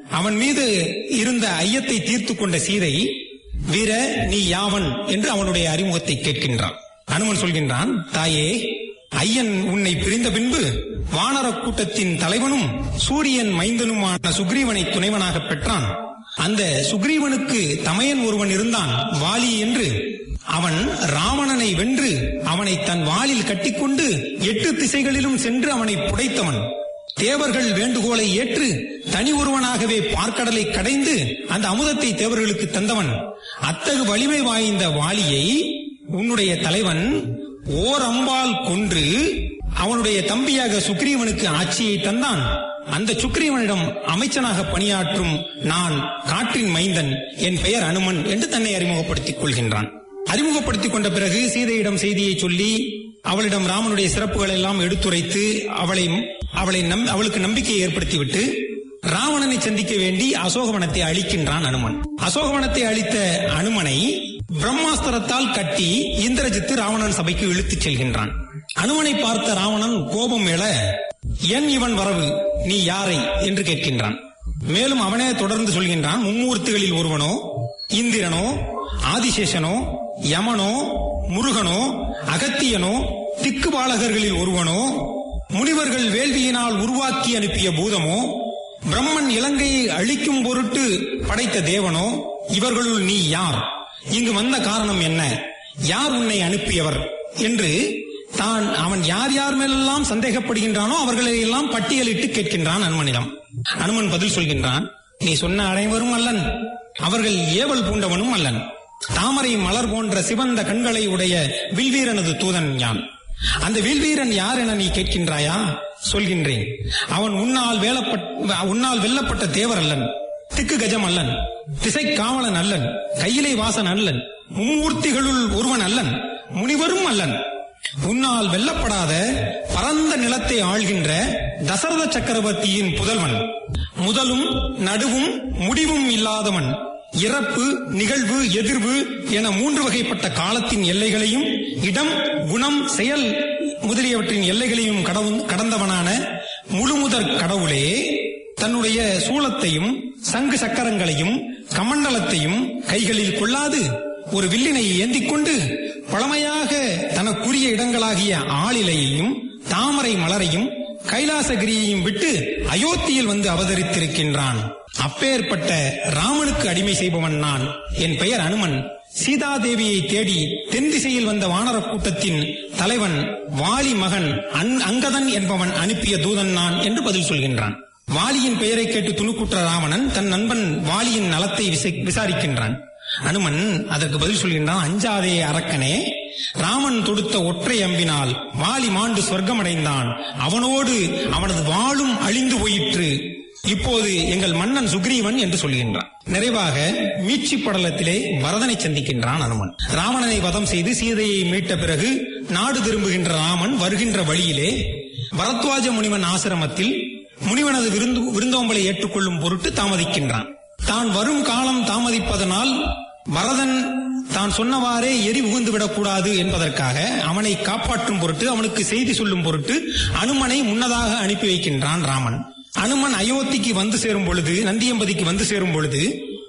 அவன் மீது இருந்த ஐயத்தை தீர்த்து கொண்ட சீதை வீர நீ யாவன் என்று அவனுடைய அறிமுகத்தை கேட்கின்றான் அனுமன் சொல்கின்றான் தாயே ஐயன் உன்னை பிரிந்த பின்பு வானர கூட்டத்தின் தலைவனும் சூரியன் மைந்தனுமான சுக்ரீவனை துணைவனாக பெற்றான் அந்த சுக்ரீவனுக்கு தமையன் ஒருவன் இருந்தான் வாலி என்று அவன் ராவணனை வென்று அவனை தன் வாளில் கட்டிக்கொண்டு எட்டு திசைகளிலும் சென்று அவனை புடைத்தவன் தேவர்கள் வேண்டுகோளை ஏற்று தனி ஒருவனாகவே பார்க்கடலை கடைந்து அந்த அமுதத்தை தேவர்களுக்கு தந்தவன் அத்தகு வலிமை வாய்ந்த வாலியை உன்னுடைய தலைவன் ஓர் அம்பால் கொன்று அவனுடைய தம்பியாக சுக்ரீவனுக்கு ஆட்சியை தந்தான் அந்த சுக்ரீவனிடம் அமைச்சனாக பணியாற்றும் நான் காற்றின் மைந்தன் என் பெயர் அனுமன் என்று தன்னை அறிமுகப்படுத்திக் கொள்கின்றான் அறிமுகப்படுத்திக் கொண்ட பிறகு சீதையிடம் செய்தியை சொல்லி அவளிடம் ராமனுடைய சிறப்புகள் எல்லாம் எடுத்துரைத்து அவளை அவளை நம்- அவளுக்கு நம்பிக்கையை ஏற்படுத்திவிட்டு ராவணனை சந்திக்க வேண்டி அசோகவனத்தை அழிக்கின்றான் அனுமன் அசோகவனத்தை அழித்த அனுமனை பிரம்மாஸ்திரத்தால் கட்டி இந்திரஜித்து ராவணன் சபைக்கு இழுத்துச் செல்கின்றான் அனுமனை பார்த்த ராவணன் கோபம் எழ என் இவன் வரவு நீ யாரை என்று கேட்கின்றான் மேலும் அவனே தொடர்ந்து சொல்கின்றான் மும்மூர்த்திகளில் ஒருவனோ இந்திரனோ ஆதிசேஷனோ யமனோ முருகனோ அகத்தியனோ திக்குபாலகர்களில் ஒருவனோ முனிவர்கள் வேள்வியினால் உருவாக்கி அனுப்பிய பூதமோ பிரம்மன் இலங்கையை அழிக்கும் பொருட்டு படைத்த தேவனோ இவர்களுள் நீ யார் இங்கு வந்த காரணம் என்ன யார் உன்னை அனுப்பியவர் என்று தான் அவன் யார் யார் மேலெல்லாம் சந்தேகப்படுகின்றானோ அவர்களை எல்லாம் பட்டியலிட்டு கேட்கின்றான் அனுமனிடம் அனுமன் பதில் சொல்கின்றான் நீ சொன்ன அனைவரும் அல்லன் அவர்கள் ஏவல் பூண்டவனும் அல்லன் தாமரை மலர் போன்ற சிவந்த கண்களை உடைய வில்வீரனது தூதன் யான் அந்த வில்வீரன் யார் என நீ கேட்கின்றாயா சொல்கின்றேன் அவன் உன்னால் வேலப்பட்ட உன்னால் வெல்லப்பட்ட தேவர் அல்லன் திக்கு கஜம் அல்லன் திசை காவலன் அல்லன் கையிலை வாசன் அல்லன் மும்மூர்த்திகளுள் ஒருவன் அல்லன் முனிவரும் அல்லன் உன்னால் வெல்லப்படாத பரந்த நிலத்தை ஆள்கின்ற தசரத சக்கரவர்த்தியின் புதல்வன் முதலும் நடுவும் முடிவும் இல்லாதவன் இறப்பு நிகழ்வு எதிர்வு என மூன்று வகைப்பட்ட காலத்தின் எல்லைகளையும் இடம் குணம் செயல் முதலியவற்றின் எல்லைகளையும் கடவு- கடந்தவனான முழுமுதற் கடவுளே தன்னுடைய சூலத்தையும் சங்கு சக்கரங்களையும் கமண்டலத்தையும் கைகளில் கொள்ளாது ஒரு வில்லினை ஏந்திக் கொண்டு பழமையாக தனக்குரிய இடங்களாகிய ஆளிலையையும் தாமரை மலரையும் கைலாசகிரியையும் விட்டு அயோத்தியில் வந்து அவதரித்திருக்கின்றான் அப்பேற்பட்ட ராமனுக்கு அடிமை செய்பவன் நான் என் பெயர் அனுமன் சீதாதேவியை தேடி தென் திசையில் வந்த வானர கூட்டத்தின் தலைவன் வாலி மகன் அன்- அங்கதன் என்பவன் அனுப்பிய தூதன் நான் என்று பதில் சொல்கின்றான் வாலியின் பெயரை கேட்டு துணுக்குற்ற ராவணன் தன் நண்பன் வாலியின் நலத்தை விசை- விசாரிக்கின்றான் அனுமன் அதற்கு பதில் சொல்கின்றான் அஞ்சாதே அரக்கனே ராமன் தொடுத்த ஒற்றை அம்பினால் வாலி மாண்டு சொர்க்கமடைந்தான் அவனோடு அவனது வாளும் அழிந்து போயிற்று இப்போது எங்கள் மன்னன் சுக்ரீவன் என்று சொல்கின்றான் நிறைவாக மீட்சி படலத்திலே பரதனை சந்திக்கின்றான் அனுமன் ராவணனை வதம் செய்து சீதையை மீட்ட பிறகு நாடு திரும்புகின்ற ராமன் வருகின்ற வழியிலே பரத்வாஜ முனிவன் ஆசிரமத்தில் முனிவனது விருந்து விருந்தோம்பலை ஏற்றுக்கொள்ளும் பொருட்டு தாமதிக்கின்றான் தான் வரும் காலம் தாமதிப்பதனால் பரதன் தான் சொன்னவாறே எரி புகுந்து விடக்கூடாது என்பதற்காக அவனை காப்பாற்றும் பொருட்டு அவனுக்கு செய்தி சொல்லும் பொருட்டு அனுமனை முன்னதாக அனுப்பி வைக்கின்றான் ராமன் அனுமன் அயோத்திக்கு வந்து சேரும் பொழுது நந்தியம்பதிக்கு வந்து சேரும் பொழுது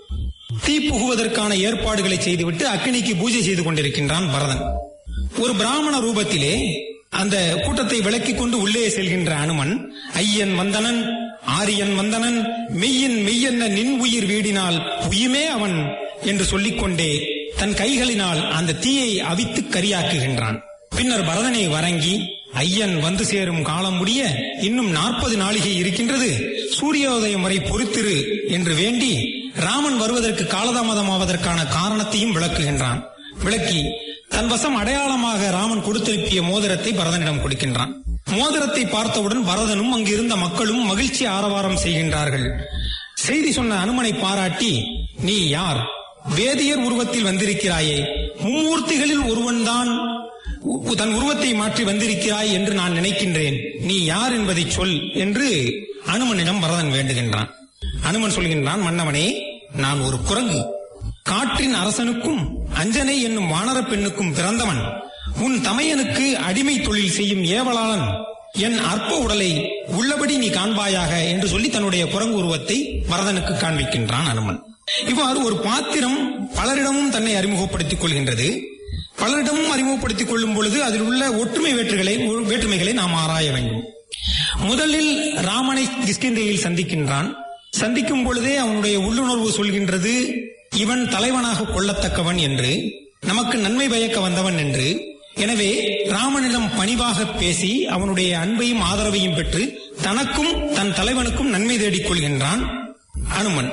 தீ புகுவதற்கான ஏற்பாடுகளை செய்துவிட்டு அக்கினிக்கு பூஜை செய்து கொண்டிருக்கின்றான் பரதன் ஒரு பிராமண ரூபத்திலே அந்த கூட்டத்தை விலக்கிக் கொண்டு உள்ளே செல்கின்ற அனுமன் ஐயன் வந்தனன் ஆரியன் வந்தனன் மெய்யன் மெய்யென்ன நின் உயிர் வீடினால் உயுமே அவன் என்று சொல்லிக்கொண்டே தன் கைகளினால் அந்த தீயை அவித்து கரியாக்குகின்றான் பின்னர் பரதனை வரங்கி ஐயன் வந்து சேரும் காலம் முடிய இன்னும் நாற்பது நாளிகை இருக்கின்றது சூரியோதயம் வரை பொறுத்திரு என்று வேண்டி ராமன் வருவதற்கு காலதாமதமாவதற்கான காரணத்தையும் விளக்குகின்றான் விளக்கி தன் வசம் அடையாளமாக ராமன் கொடுத்தனுப்பிய மோதிரத்தை பரதனிடம் கொடுக்கின்றான் மோதிரத்தை பார்த்தவுடன் பரதனும் அங்கிருந்த மக்களும் மகிழ்ச்சி ஆரவாரம் செய்கின்றார்கள் செய்தி சொன்ன அனுமனை பாராட்டி நீ யார் வேதியர் உருவத்தில் வந்திருக்கிறாயே மும்மூர்த்திகளில் ஒருவன்தான் உ- தன் உருவத்தை மாற்றி வந்திருக்கிறாய் என்று நான் நினைக்கின்றேன் நீ யார் என்பதை சொல் என்று அனுமனிடம் பரதன் வேண்டுகின்றான் அனுமன் சொல்கின்றான் மன்னவனே நான் ஒரு குரங்கு காற்றின் அரசனுக்கும் அஞ்சனை என்னும் வானரப் பெண்ணுக்கும் பிறந்தவன் உன் தமையனுக்கு அடிமை தொழில் செய்யும் ஏவலாளன் என் அற்ப உடலை உள்ளபடி நீ காண்பாயாக என்று சொல்லி தன்னுடைய குரங்கு உருவத்தை வரதனுக்கு காண்பிக்கின்றான் அனுமன் இவ்வாறு ஒரு பாத்திரம் பலரிடமும் தன்னை அறிமுகப்படுத்திக் கொள்கின்றது பலரிடமும் அறிமுகப்படுத்திக் கொள்ளும் பொழுது அதில் உள்ள ஒற்றுமை வேற்றுகளை வேற்றுமைகளை நாம் ஆராய வேண்டும் முதலில் ராமனை கிஷ்கிந்தையில் சந்திக்கின்றான் சந்திக்கும் பொழுதே அவனுடைய உள்ளுணர்வு சொல்கின்றது இவன் தலைவனாக கொள்ளத்தக்கவன் என்று நமக்கு நன்மை பயக்க வந்தவன் என்று எனவே ராமனிடம் பணிவாக பேசி அவனுடைய அன்பையும் ஆதரவையும் பெற்று தனக்கும் தன் தலைவனுக்கும் நன்மை தேடிக் கொள்கின்றான் அனுமன்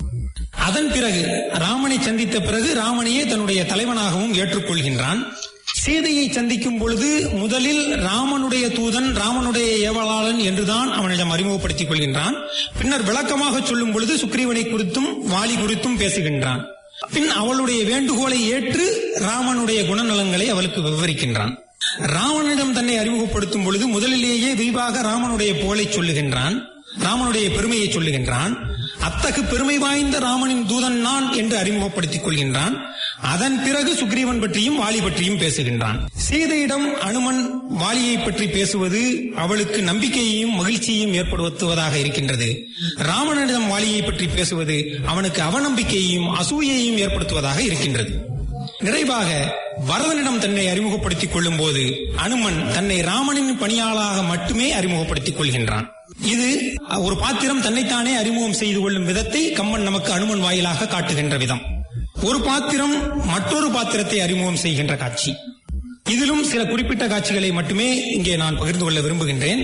அதன் பிறகு ராமனை சந்தித்த பிறகு ராமனையே தன்னுடைய தலைவனாகவும் ஏற்றுக்கொள்கின்றான் சீதையை சந்திக்கும் பொழுது முதலில் ராமனுடைய தூதன் ராமனுடைய ஏவலாளன் என்றுதான் அவனிடம் அறிமுகப்படுத்திக் கொள்கின்றான் பின்னர் விளக்கமாக சொல்லும் பொழுது சுக்ரீவனை குறித்தும் வாலி குறித்தும் பேசுகின்றான் பின் அவளுடைய வேண்டுகோளை ஏற்று ராமனுடைய குணநலங்களை அவளுக்கு விவரிக்கின்றான் ராவணனிடம் தன்னை அறிமுகப்படுத்தும் பொழுது முதலிலேயே விரிவாக ராமனுடைய புகழை சொல்லுகின்றான் ராமனுடைய பெருமையை சொல்லுகின்றான் அத்தகு பெருமை வாய்ந்த ராமனின் தூதன் நான் என்று அறிமுகப்படுத்திக் கொள்கின்றான் அதன் பிறகு சுக்ரீவன் பற்றியும் வாலி பற்றியும் பேசுகின்றான் சீதையிடம் அனுமன் வாலியை பற்றி பேசுவது அவளுக்கு நம்பிக்கையையும் மகிழ்ச்சியையும் ஏற்படுத்துவதாக இருக்கின்றது ராமனிடம் வாலியை பற்றி பேசுவது அவனுக்கு அவநம்பிக்கையையும் அசூயையும் ஏற்படுத்துவதாக இருக்கின்றது நிறைவாக வரதனிடம் தன்னை அறிமுகப்படுத்திக் கொள்ளும் போது அனுமன் தன்னை ராமனின் பணியாளாக மட்டுமே அறிமுகப்படுத்திக் கொள்கின்றான் இது ஒரு பாத்திரம் தன்னைத்தானே அறிமுகம் செய்து கொள்ளும் விதத்தை கம்மன் நமக்கு அனுமன் வாயிலாக காட்டுகின்ற விதம் ஒரு பாத்திரம் மற்றொரு பாத்திரத்தை அறிமுகம் செய்கின்ற காட்சி இதிலும் சில குறிப்பிட்ட காட்சிகளை மட்டுமே இங்கே நான் பகிர்ந்து கொள்ள விரும்புகின்றேன்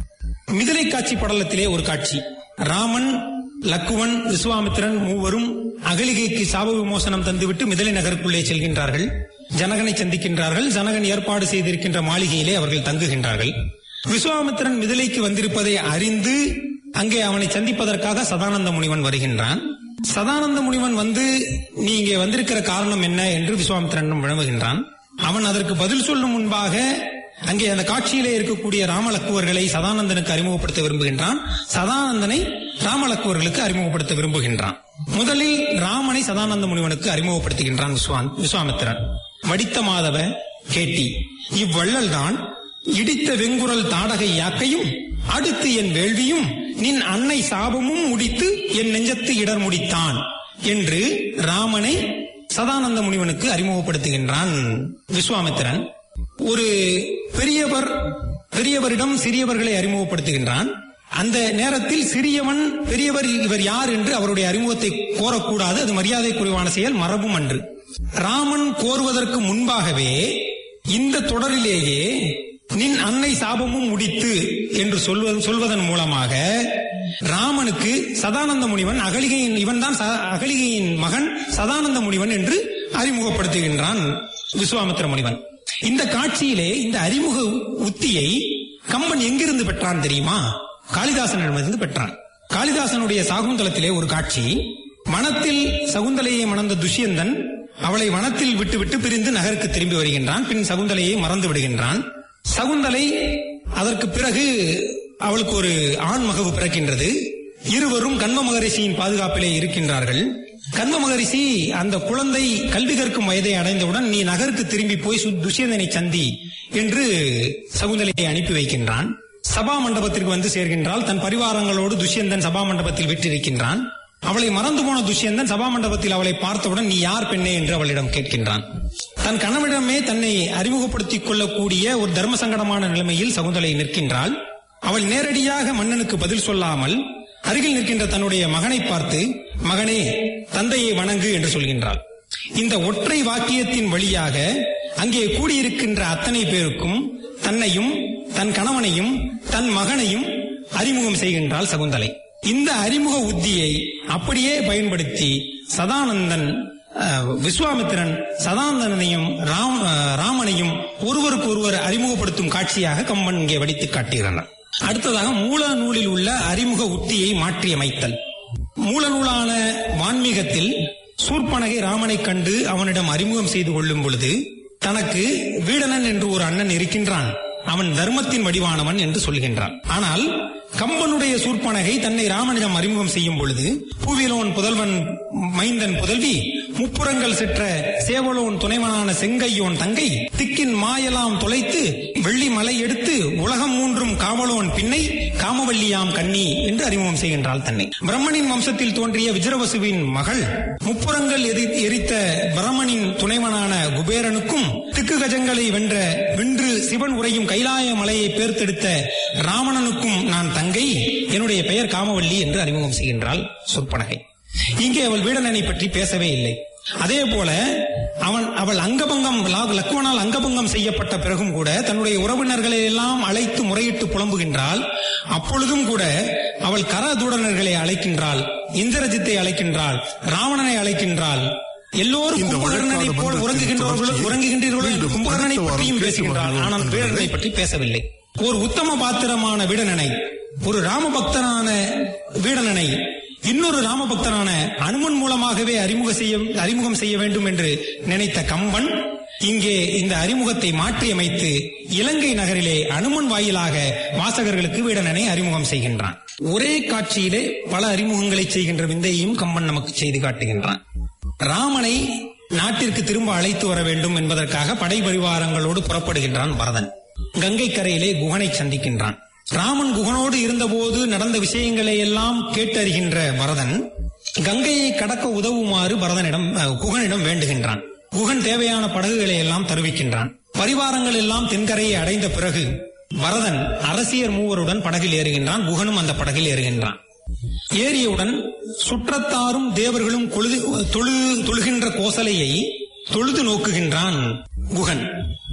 மிதிலை காட்சி படலத்திலே ஒரு காட்சி ராமன் லக்குவன் விஸ்வாமித்திரன் மூவரும் அகலிகைக்கு சாப விமோசனம் தந்துவிட்டு மிதிலை நகருக்குள்ளே செல்கின்றார்கள் ஜனகனை சந்திக்கின்றார்கள் ஜனகன் ஏற்பாடு செய்திருக்கின்ற மாளிகையிலே அவர்கள் தங்குகின்றார்கள் விஸ்வாமித்திரன் மிதிலைக்கு வந்திருப்பதை அறிந்து அங்கே அவனை சந்திப்பதற்காக சதானந்த முனிவன் வருகின்றான் சதானந்த முனிவன் வந்து நீ இங்கே வந்திருக்கிற காரணம் என்ன என்று விஸ்வாமித்திரனிடம் வினவுகின்றான் அவன் அதற்கு பதில் சொல்லும் முன்பாக அங்கே அந்த காட்சியிலே இருக்கக்கூடிய ராமலக்குவர்களை சதானந்தனுக்கு அறிமுகப்படுத்த விரும்புகின்றான் சதானந்தனை ராமலக்குவர்களுக்கு அறிமுகப்படுத்த விரும்புகின்றான் முதலில் ராமனை சதானந்த முனிவனுக்கு அறிமுகப்படுத்துகின்றான் விஸ்வான்- விஸ்வாமித்திரன் வடித்த மாதவ கேட்டி இவ்வள்ளல் தான் இடித்த வெங்குரல் தாடகை யாக்கையும் அடுத்து என் வேள்வியும் நின் அன்னை சாபமும் முடித்து என் நெஞ்சத்து இடர் முடித்தான் என்று ராமனை சதானந்த முனிவனுக்கு அறிமுகப்படுத்துகின்றான் விஸ்வாமித்திரன் ஒரு பெரியவர் பெரியவரிடம் சிறியவர்களை அறிமுகப்படுத்துகின்றான் அந்த நேரத்தில் சிறியவன் பெரியவர் இவர் யார் என்று அவருடைய அறிமுகத்தை கோரக்கூடாது அது மரியாதை குறைவான செயல் மரபும் அன்று ராமன் கோருவதற்கு முன்பாகவே இந்த தொடரிலேயே நின் அன்னை சாபமும் முடித்து என்று சொல்வது சொல்வதன் மூலமாக ராமனுக்கு சதானந்த முனிவன் அகலிகையின் இவன்தான் ச- அகலிகையின் மகன் சதானந்த முனிவன் என்று அறிமுகப்படுத்துகின்றான் விஸ்வாமித்திர முனிவன் இந்த காட்சியிலே இந்த அறிமுக உத்தியை கம்பன் எங்கிருந்து பெற்றான் தெரியுமா காளிதாசனிடமிருந்து பெற்றான் காளிதாசனுடைய சாகுந்தலத்திலே ஒரு காட்சி வனத்தில் சகுந்தலையை மணந்த துஷ்யந்தன் அவளை வனத்தில் விட்டுவிட்டு பிரிந்து நகருக்கு திரும்பி வருகின்றான் பின் சகுந்தலையை மறந்து விடுகின்றான் சகுந்தலை அதற்கு பிறகு அவளுக்கு ஒரு ஆண் மகவு பிறக்கின்றது இருவரும் கண்ம மகரிஷியின் பாதுகாப்பிலே இருக்கின்றார்கள் கண்ம மகரிஷி அந்த குழந்தை கல்வி கற்கும் வயதை அடைந்தவுடன் நீ நகருக்கு திரும்பி போய் சு- துஷ்யந்தனை சந்தி என்று சகுந்தலையை அனுப்பி வைக்கின்றான் சபா மண்டபத்திற்கு வந்து சேர்கின்றால் தன் பரிவாரங்களோடு துஷ்யந்தன் சபா மண்டபத்தில் விட்டிருக்கின்றான் அவளை மறந்து போன துஷ்யந்தன் சபா மண்டபத்தில் அவளை பார்த்தவுடன் நீ யார் பெண்ணே என்று அவளிடம் கேட்கின்றான் தன் கணவனிடமே தன்னை அறிமுகப்படுத்திக் கொள்ளக்கூடிய ஒரு தர்ம சங்கடமான நிலைமையில் சகுந்தலை நிற்கின்றாள் அவள் நேரடியாக மன்னனுக்கு பதில் சொல்லாமல் அருகில் நிற்கின்ற தன்னுடைய மகனை பார்த்து மகனே தந்தையை வணங்கு என்று சொல்கின்றாள் இந்த ஒற்றை வாக்கியத்தின் வழியாக அங்கே கூடியிருக்கின்ற அத்தனை பேருக்கும் தன்னையும் தன் கணவனையும் தன் மகனையும் அறிமுகம் செய்கின்றாள் சகுந்தலை இந்த அறிமுக உத்தியை அப்படியே பயன்படுத்தி சதானந்தன் அஹ், விஸ்வாமித்திரன் சதானந்தனையும் ராம் அஹ், ராமனையும் ஒருவருக்கு ஒருவர் அறிமுகப்படுத்தும் காட்சியாக கம்பன் இங்கே வடித்து காட்டுகிறார் அடுத்ததாக மூல நூலில் உள்ள அறிமுக உத்தியை மாற்றியமைத்தல் மூல நூலான வான்மீகத்தில் சூர்பனகை ராமனை கண்டு அவனிடம் அறிமுகம் செய்து கொள்ளும் பொழுது தனக்கு வீடனன் என்று ஒரு அண்ணன் இருக்கின்றான் அவன் தர்மத்தின் வடிவானவன் என்று சொல்கின்றான் ஆனால் கம்பனுடைய சூர்பனகை தன்னை ராமனிடம் அறிமுகம் செய்யும் பொழுது பூவிலோன் புதல்வன் மைந்தன் புதல்வி முப்புறங்கள் செற்ற சேவலோன் துணைவனான செங்கையோன் தங்கை திக்கின் மாயலாம் தொலைத்து வெள்ளி மலை எடுத்து உலகம் மூன்றும் காவலோன் பின்னை காமவல்லியாம் கண்ணி என்று அறிமுகம் செய்கின்றாள் தன்னை பிரம்மனின் வம்சத்தில் தோன்றிய விஜரவசுவின் மகள் முப்புறங்கள் எரி- எரித்த பிரம்மனின் துணைவனான குபேரனுக்கும் திக்கு கஜங்களை வென்ற வென்று சிவன் உரையும் கைலாய மலையை பேர்த்தெடுத்த ராவணனுக்கும் நான் தங்கை என்னுடைய பெயர் காமவல்லி என்று அறிமுகம் செய்கின்றாள் சொற்பனகை இங்கே அவள் வீடனனை பற்றி பேசவே இல்லை அதே போல அவன் அவள் அங்கபங்கம் லா- லக்குவனால் அங்கபங்கம் செய்யப்பட்ட பிறகும் கூட தன்னுடைய உறவினர்களை எல்லாம் அழைத்து முறையிட்டு புலம்புகின்றாள் அப்பொழுதும் கூட அவள் கரதூடனர்களை அழைக்கின்றாள் இந்திரஜித்தை அழைக்கின்றாள் ராவணனை அழைக்கின்றாள் எல்லோரும் இந்த கும்பகர்ணனை வழக்காடு போல் மன்றத்தின் உறங்குகின்றவர்கள் தொடர்ச்சியை உறங்குகின்றீர்களோ என்று மீண்டும் கும்பகர்ணனை அடுத்த வாரம் பற்றியும் பேசி பேசுகின்றாள் வருகிறோம் ஆனால் நண்பர்களே. வீரனை பற்றி பேசவில்லை ஒரு உத்தம பாத்திரமான வீடனனை ஒரு ராமபக்தனான வீடனனை இன்னொரு ராமபக்தனான அனுமன் மூலமாகவே அறிமுக செய்ய அறிமுகம் செய்ய வேண்டும் என்று நினைத்த கம்பன் இங்கே இந்த அறிமுகத்தை மாற்றியமைத்து இலங்கை நகரிலே அனுமன் வாயிலாக வாசகர்களுக்கு வீடனனை அறிமுகம் செய்கின்றான் ஒரே காட்சியிலே பல அறிமுகங்களை செய்கின்ற விந்தையையும் கம்பன் நமக்கு செய்து காட்டுகின்றான் ராமனை நாட்டிற்கு திரும்ப அழைத்து வர வேண்டும் என்பதற்காக படை பரிவாரங்களோடு புறப்படுகின்றான் பரதன் கங்கை கரையிலே குகனை சந்திக்கின்றான் ராமன் குகனோடு இருந்தபோது நடந்த விஷயங்களை எல்லாம் கேட்டறிகின்ற பரதன் கங்கையை கடக்க உதவுமாறு பரதனிடம் அஹ், குகனிடம் வேண்டுகின்றான் குகன் தேவையான படகுகளை எல்லாம் தருவிக்கின்றான் பரிவாரங்கள் எல்லாம் தென்கரையை அடைந்த பிறகு பரதன் அரசியர் மூவருடன் படகில் ஏறுகின்றான் குகனும் அந்த படகில் ஏறுகின்றான் ஏறியவுடன் சுற்றத்தாரும் தேவர்களும் கொழுது தொழு தொழுகின்ற கோசலையை தொழுது நோக்குகின்றான் குகன்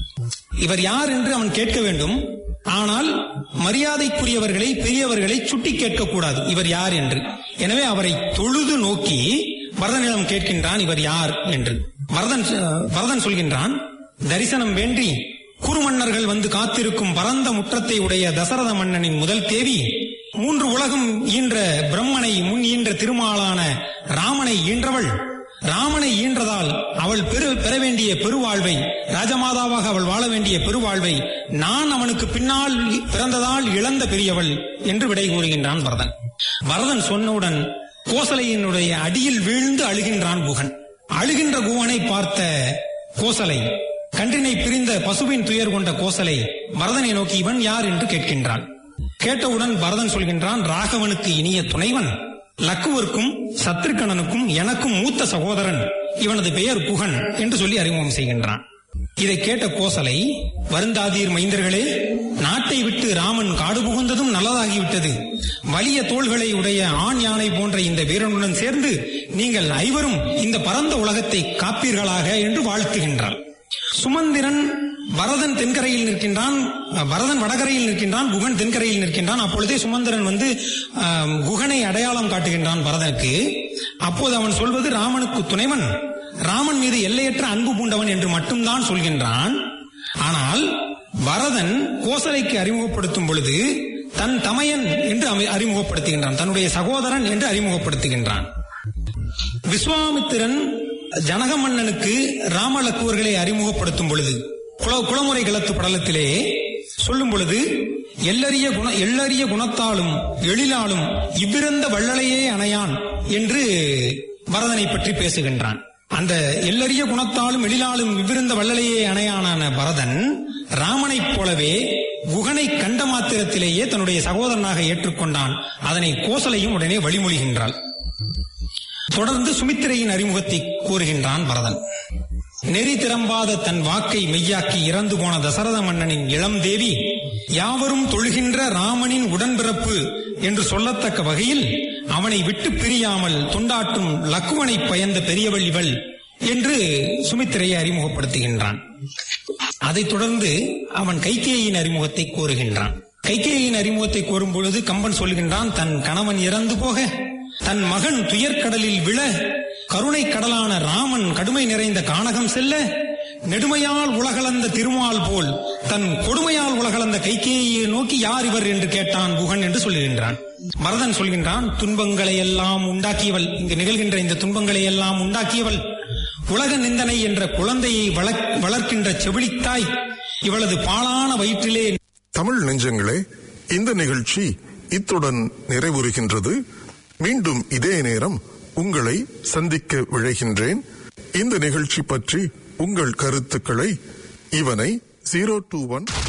இவர் யார் என்று அவன் கேட்க வேண்டும் ஆனால் மரியாதைக்குரியவர்களை பெரியவர்களை சுட்டி கேட்கக்கூடாது இவர் யார் என்று எனவே அவரை தொழுது நோக்கி பரதனிடம் கேட்கின்றான் இவர் யார் என்று பரதன் பரதன் சொல்கின்றான் தரிசனம் வேண்டி குறுமன்னர்கள் வந்து காத்திருக்கும் பரந்த முற்றத்தை உடைய தசரத மன்னனின் முதல் தேவி மூன்று உலகம் ஈன்ற பிரம்மனை முன் ஈன்ற திருமாலான ராமனை ஈன்றவள் ராமனை ஈன்றதால் அவள் பெரு பெற வேண்டிய பெருவாழ்வை ராஜமாதாவாக அவள் வாழ வேண்டிய பெருவாழ்வை நான் அவனுக்கு பின்னால் பிறந்ததால் இழந்த பெரியவள் என்று விடை கூறுகின்றான் பரதன் பரதன் சொன்னவுடன் கோசலையினுடைய அடியில் வீழ்ந்து அழுகின்றான் குகன் அழுகின்ற குகனை பார்த்த கோசலை கன்றினை பிரிந்த பசுவின் துயர் கொண்ட கோசலை பரதனை நோக்கி இவன் யார் என்று கேட்கின்றான் கேட்டவுடன் பரதன் சொல்கின்றான் ராகவனுக்கு இனிய துணைவன் லக்குவருக்கும் சத்ருக்கணனுக்கும் எனக்கும் மூத்த சகோதரன் இவனது பெயர் புகன் என்று சொல்லி அறிமுகம் செய்கின்றான் இதை கேட்ட கோசலை வருந்தாதீர் மைந்தர்களே நாட்டை விட்டு ராமன் காடு புகுந்ததும் நல்லதாகிவிட்டது வலிய தோள்களை உடைய ஆண் யானை போன்ற இந்த வீரனுடன் சேர்ந்து நீங்கள் ஐவரும் இந்த பரந்த உலகத்தை காப்பீர்களாக என்று வாழ்த்துகின்றார் சுமந்திரன் பரதன் தென்கரையில் நிற்கின்றான் பரதன் வடகரையில் நிற்கின்றான் குகன் தென்கரையில் நிற்கின்றான் அப்பொழுதே சுமந்திரன் வந்து ஆம், குகனை அடையாளம் காட்டுகின்றான் பரதனுக்கு அப்போது அவன் சொல்வது ராமனுக்கு துணைவன் ராமன் மீது எல்லையற்ற அன்பு பூண்டவன் என்று மட்டும்தான் சொல்கின்றான் ஆனால் பரதன் கோசலைக்கு அறிமுகப்படுத்தும் பொழுது தன் தமையன் என்று அமை- அறிமுகப்படுத்துகின்றான் தன்னுடைய சகோதரன் என்று அறிமுகப்படுத்துகின்றான் விஸ்வாமித்திரன் ஜனக மன்னனுக்கு ராமலக்குவர்களை அறிமுகப்படுத்தும் பொழுது குல- குளமுறை கிளத்து படலத்திலே சொல்லும் பொழுது எல்லறிய குண எல்லறிய குணத்தாலும் எழிலாலும் இவ்விருந்த வள்ளலையே அணையான் என்று பரதனை பற்றி பேசுகின்றான் அந்த எல்லறிய குணத்தாலும் எழிலாலும் இவ்விருந்த வள்ளலையே அணையானான பரதன் ராமனைப் போலவே குகனை கண்ட மாத்திரத்திலேயே தன்னுடைய சகோதரனாக ஏற்றுக்கொண்டான் அதனை கோசலையும் உடனே வழிமொழிகின்றாள் தொடர்ந்து சுமித்திரையின் அறிமுகத்தை கூறுகின்றான் பரதன் நெறி திறம்பாத தன் வாக்கை மெய்யாக்கி இறந்து போன தசரத மன்னனின் இளம் தேவி யாவரும் தொழுகின்ற ராமனின் உடன்பிறப்பு என்று சொல்லத்தக்க வகையில் அவனை விட்டு பிரியாமல் துண்டாட்டும் லக்குவனை பயந்த பெரியவள் இவள் என்று சுமித்திரையை அறிமுகப்படுத்துகின்றான் அதைத் தொடர்ந்து அவன் கைகேயின் அறிமுகத்தை கூறுகின்றான் கைகேயின் அறிமுகத்தை கூறும் பொழுது கம்பன் சொல்கின்றான் தன் கணவன் இறந்து போக தன் மகன் துயர்கடலில் விழ கருணை கடலான ராமன் கடுமை நிறைந்த கானகம் செல்ல நெடுமையால் உலகளந்த திருமால் போல் தன் கொடுமையால் உலகளந்த கைகேயை நோக்கி யார் இவர் என்று கேட்டான் குகன் என்று சொல்லுகின்றான் பரதன் சொல்கின்றான் துன்பங்களை எல்லாம் உண்டாக்கியவள் இங்கு நிகழ்கின்ற இந்த துன்பங்களை எல்லாம் உண்டாக்கியவள் உலக நிந்தனை என்ற குழந்தையை வளர்க்- வளர்க்கின்ற செவிலித்தாய் இவளது பாழான வயிற்றிலே தமிழ் நெஞ்சங்களே இந்த நிகழ்ச்சி இத்துடன் நிறைவுறுகின்றது மீண்டும் இதே நேரம் உங்களை சந்திக்க விழைகின்றேன் இந்த நிகழ்ச்சி பற்றி உங்கள் கருத்துக்களை இவனை ஜீரோ டூ ஒன்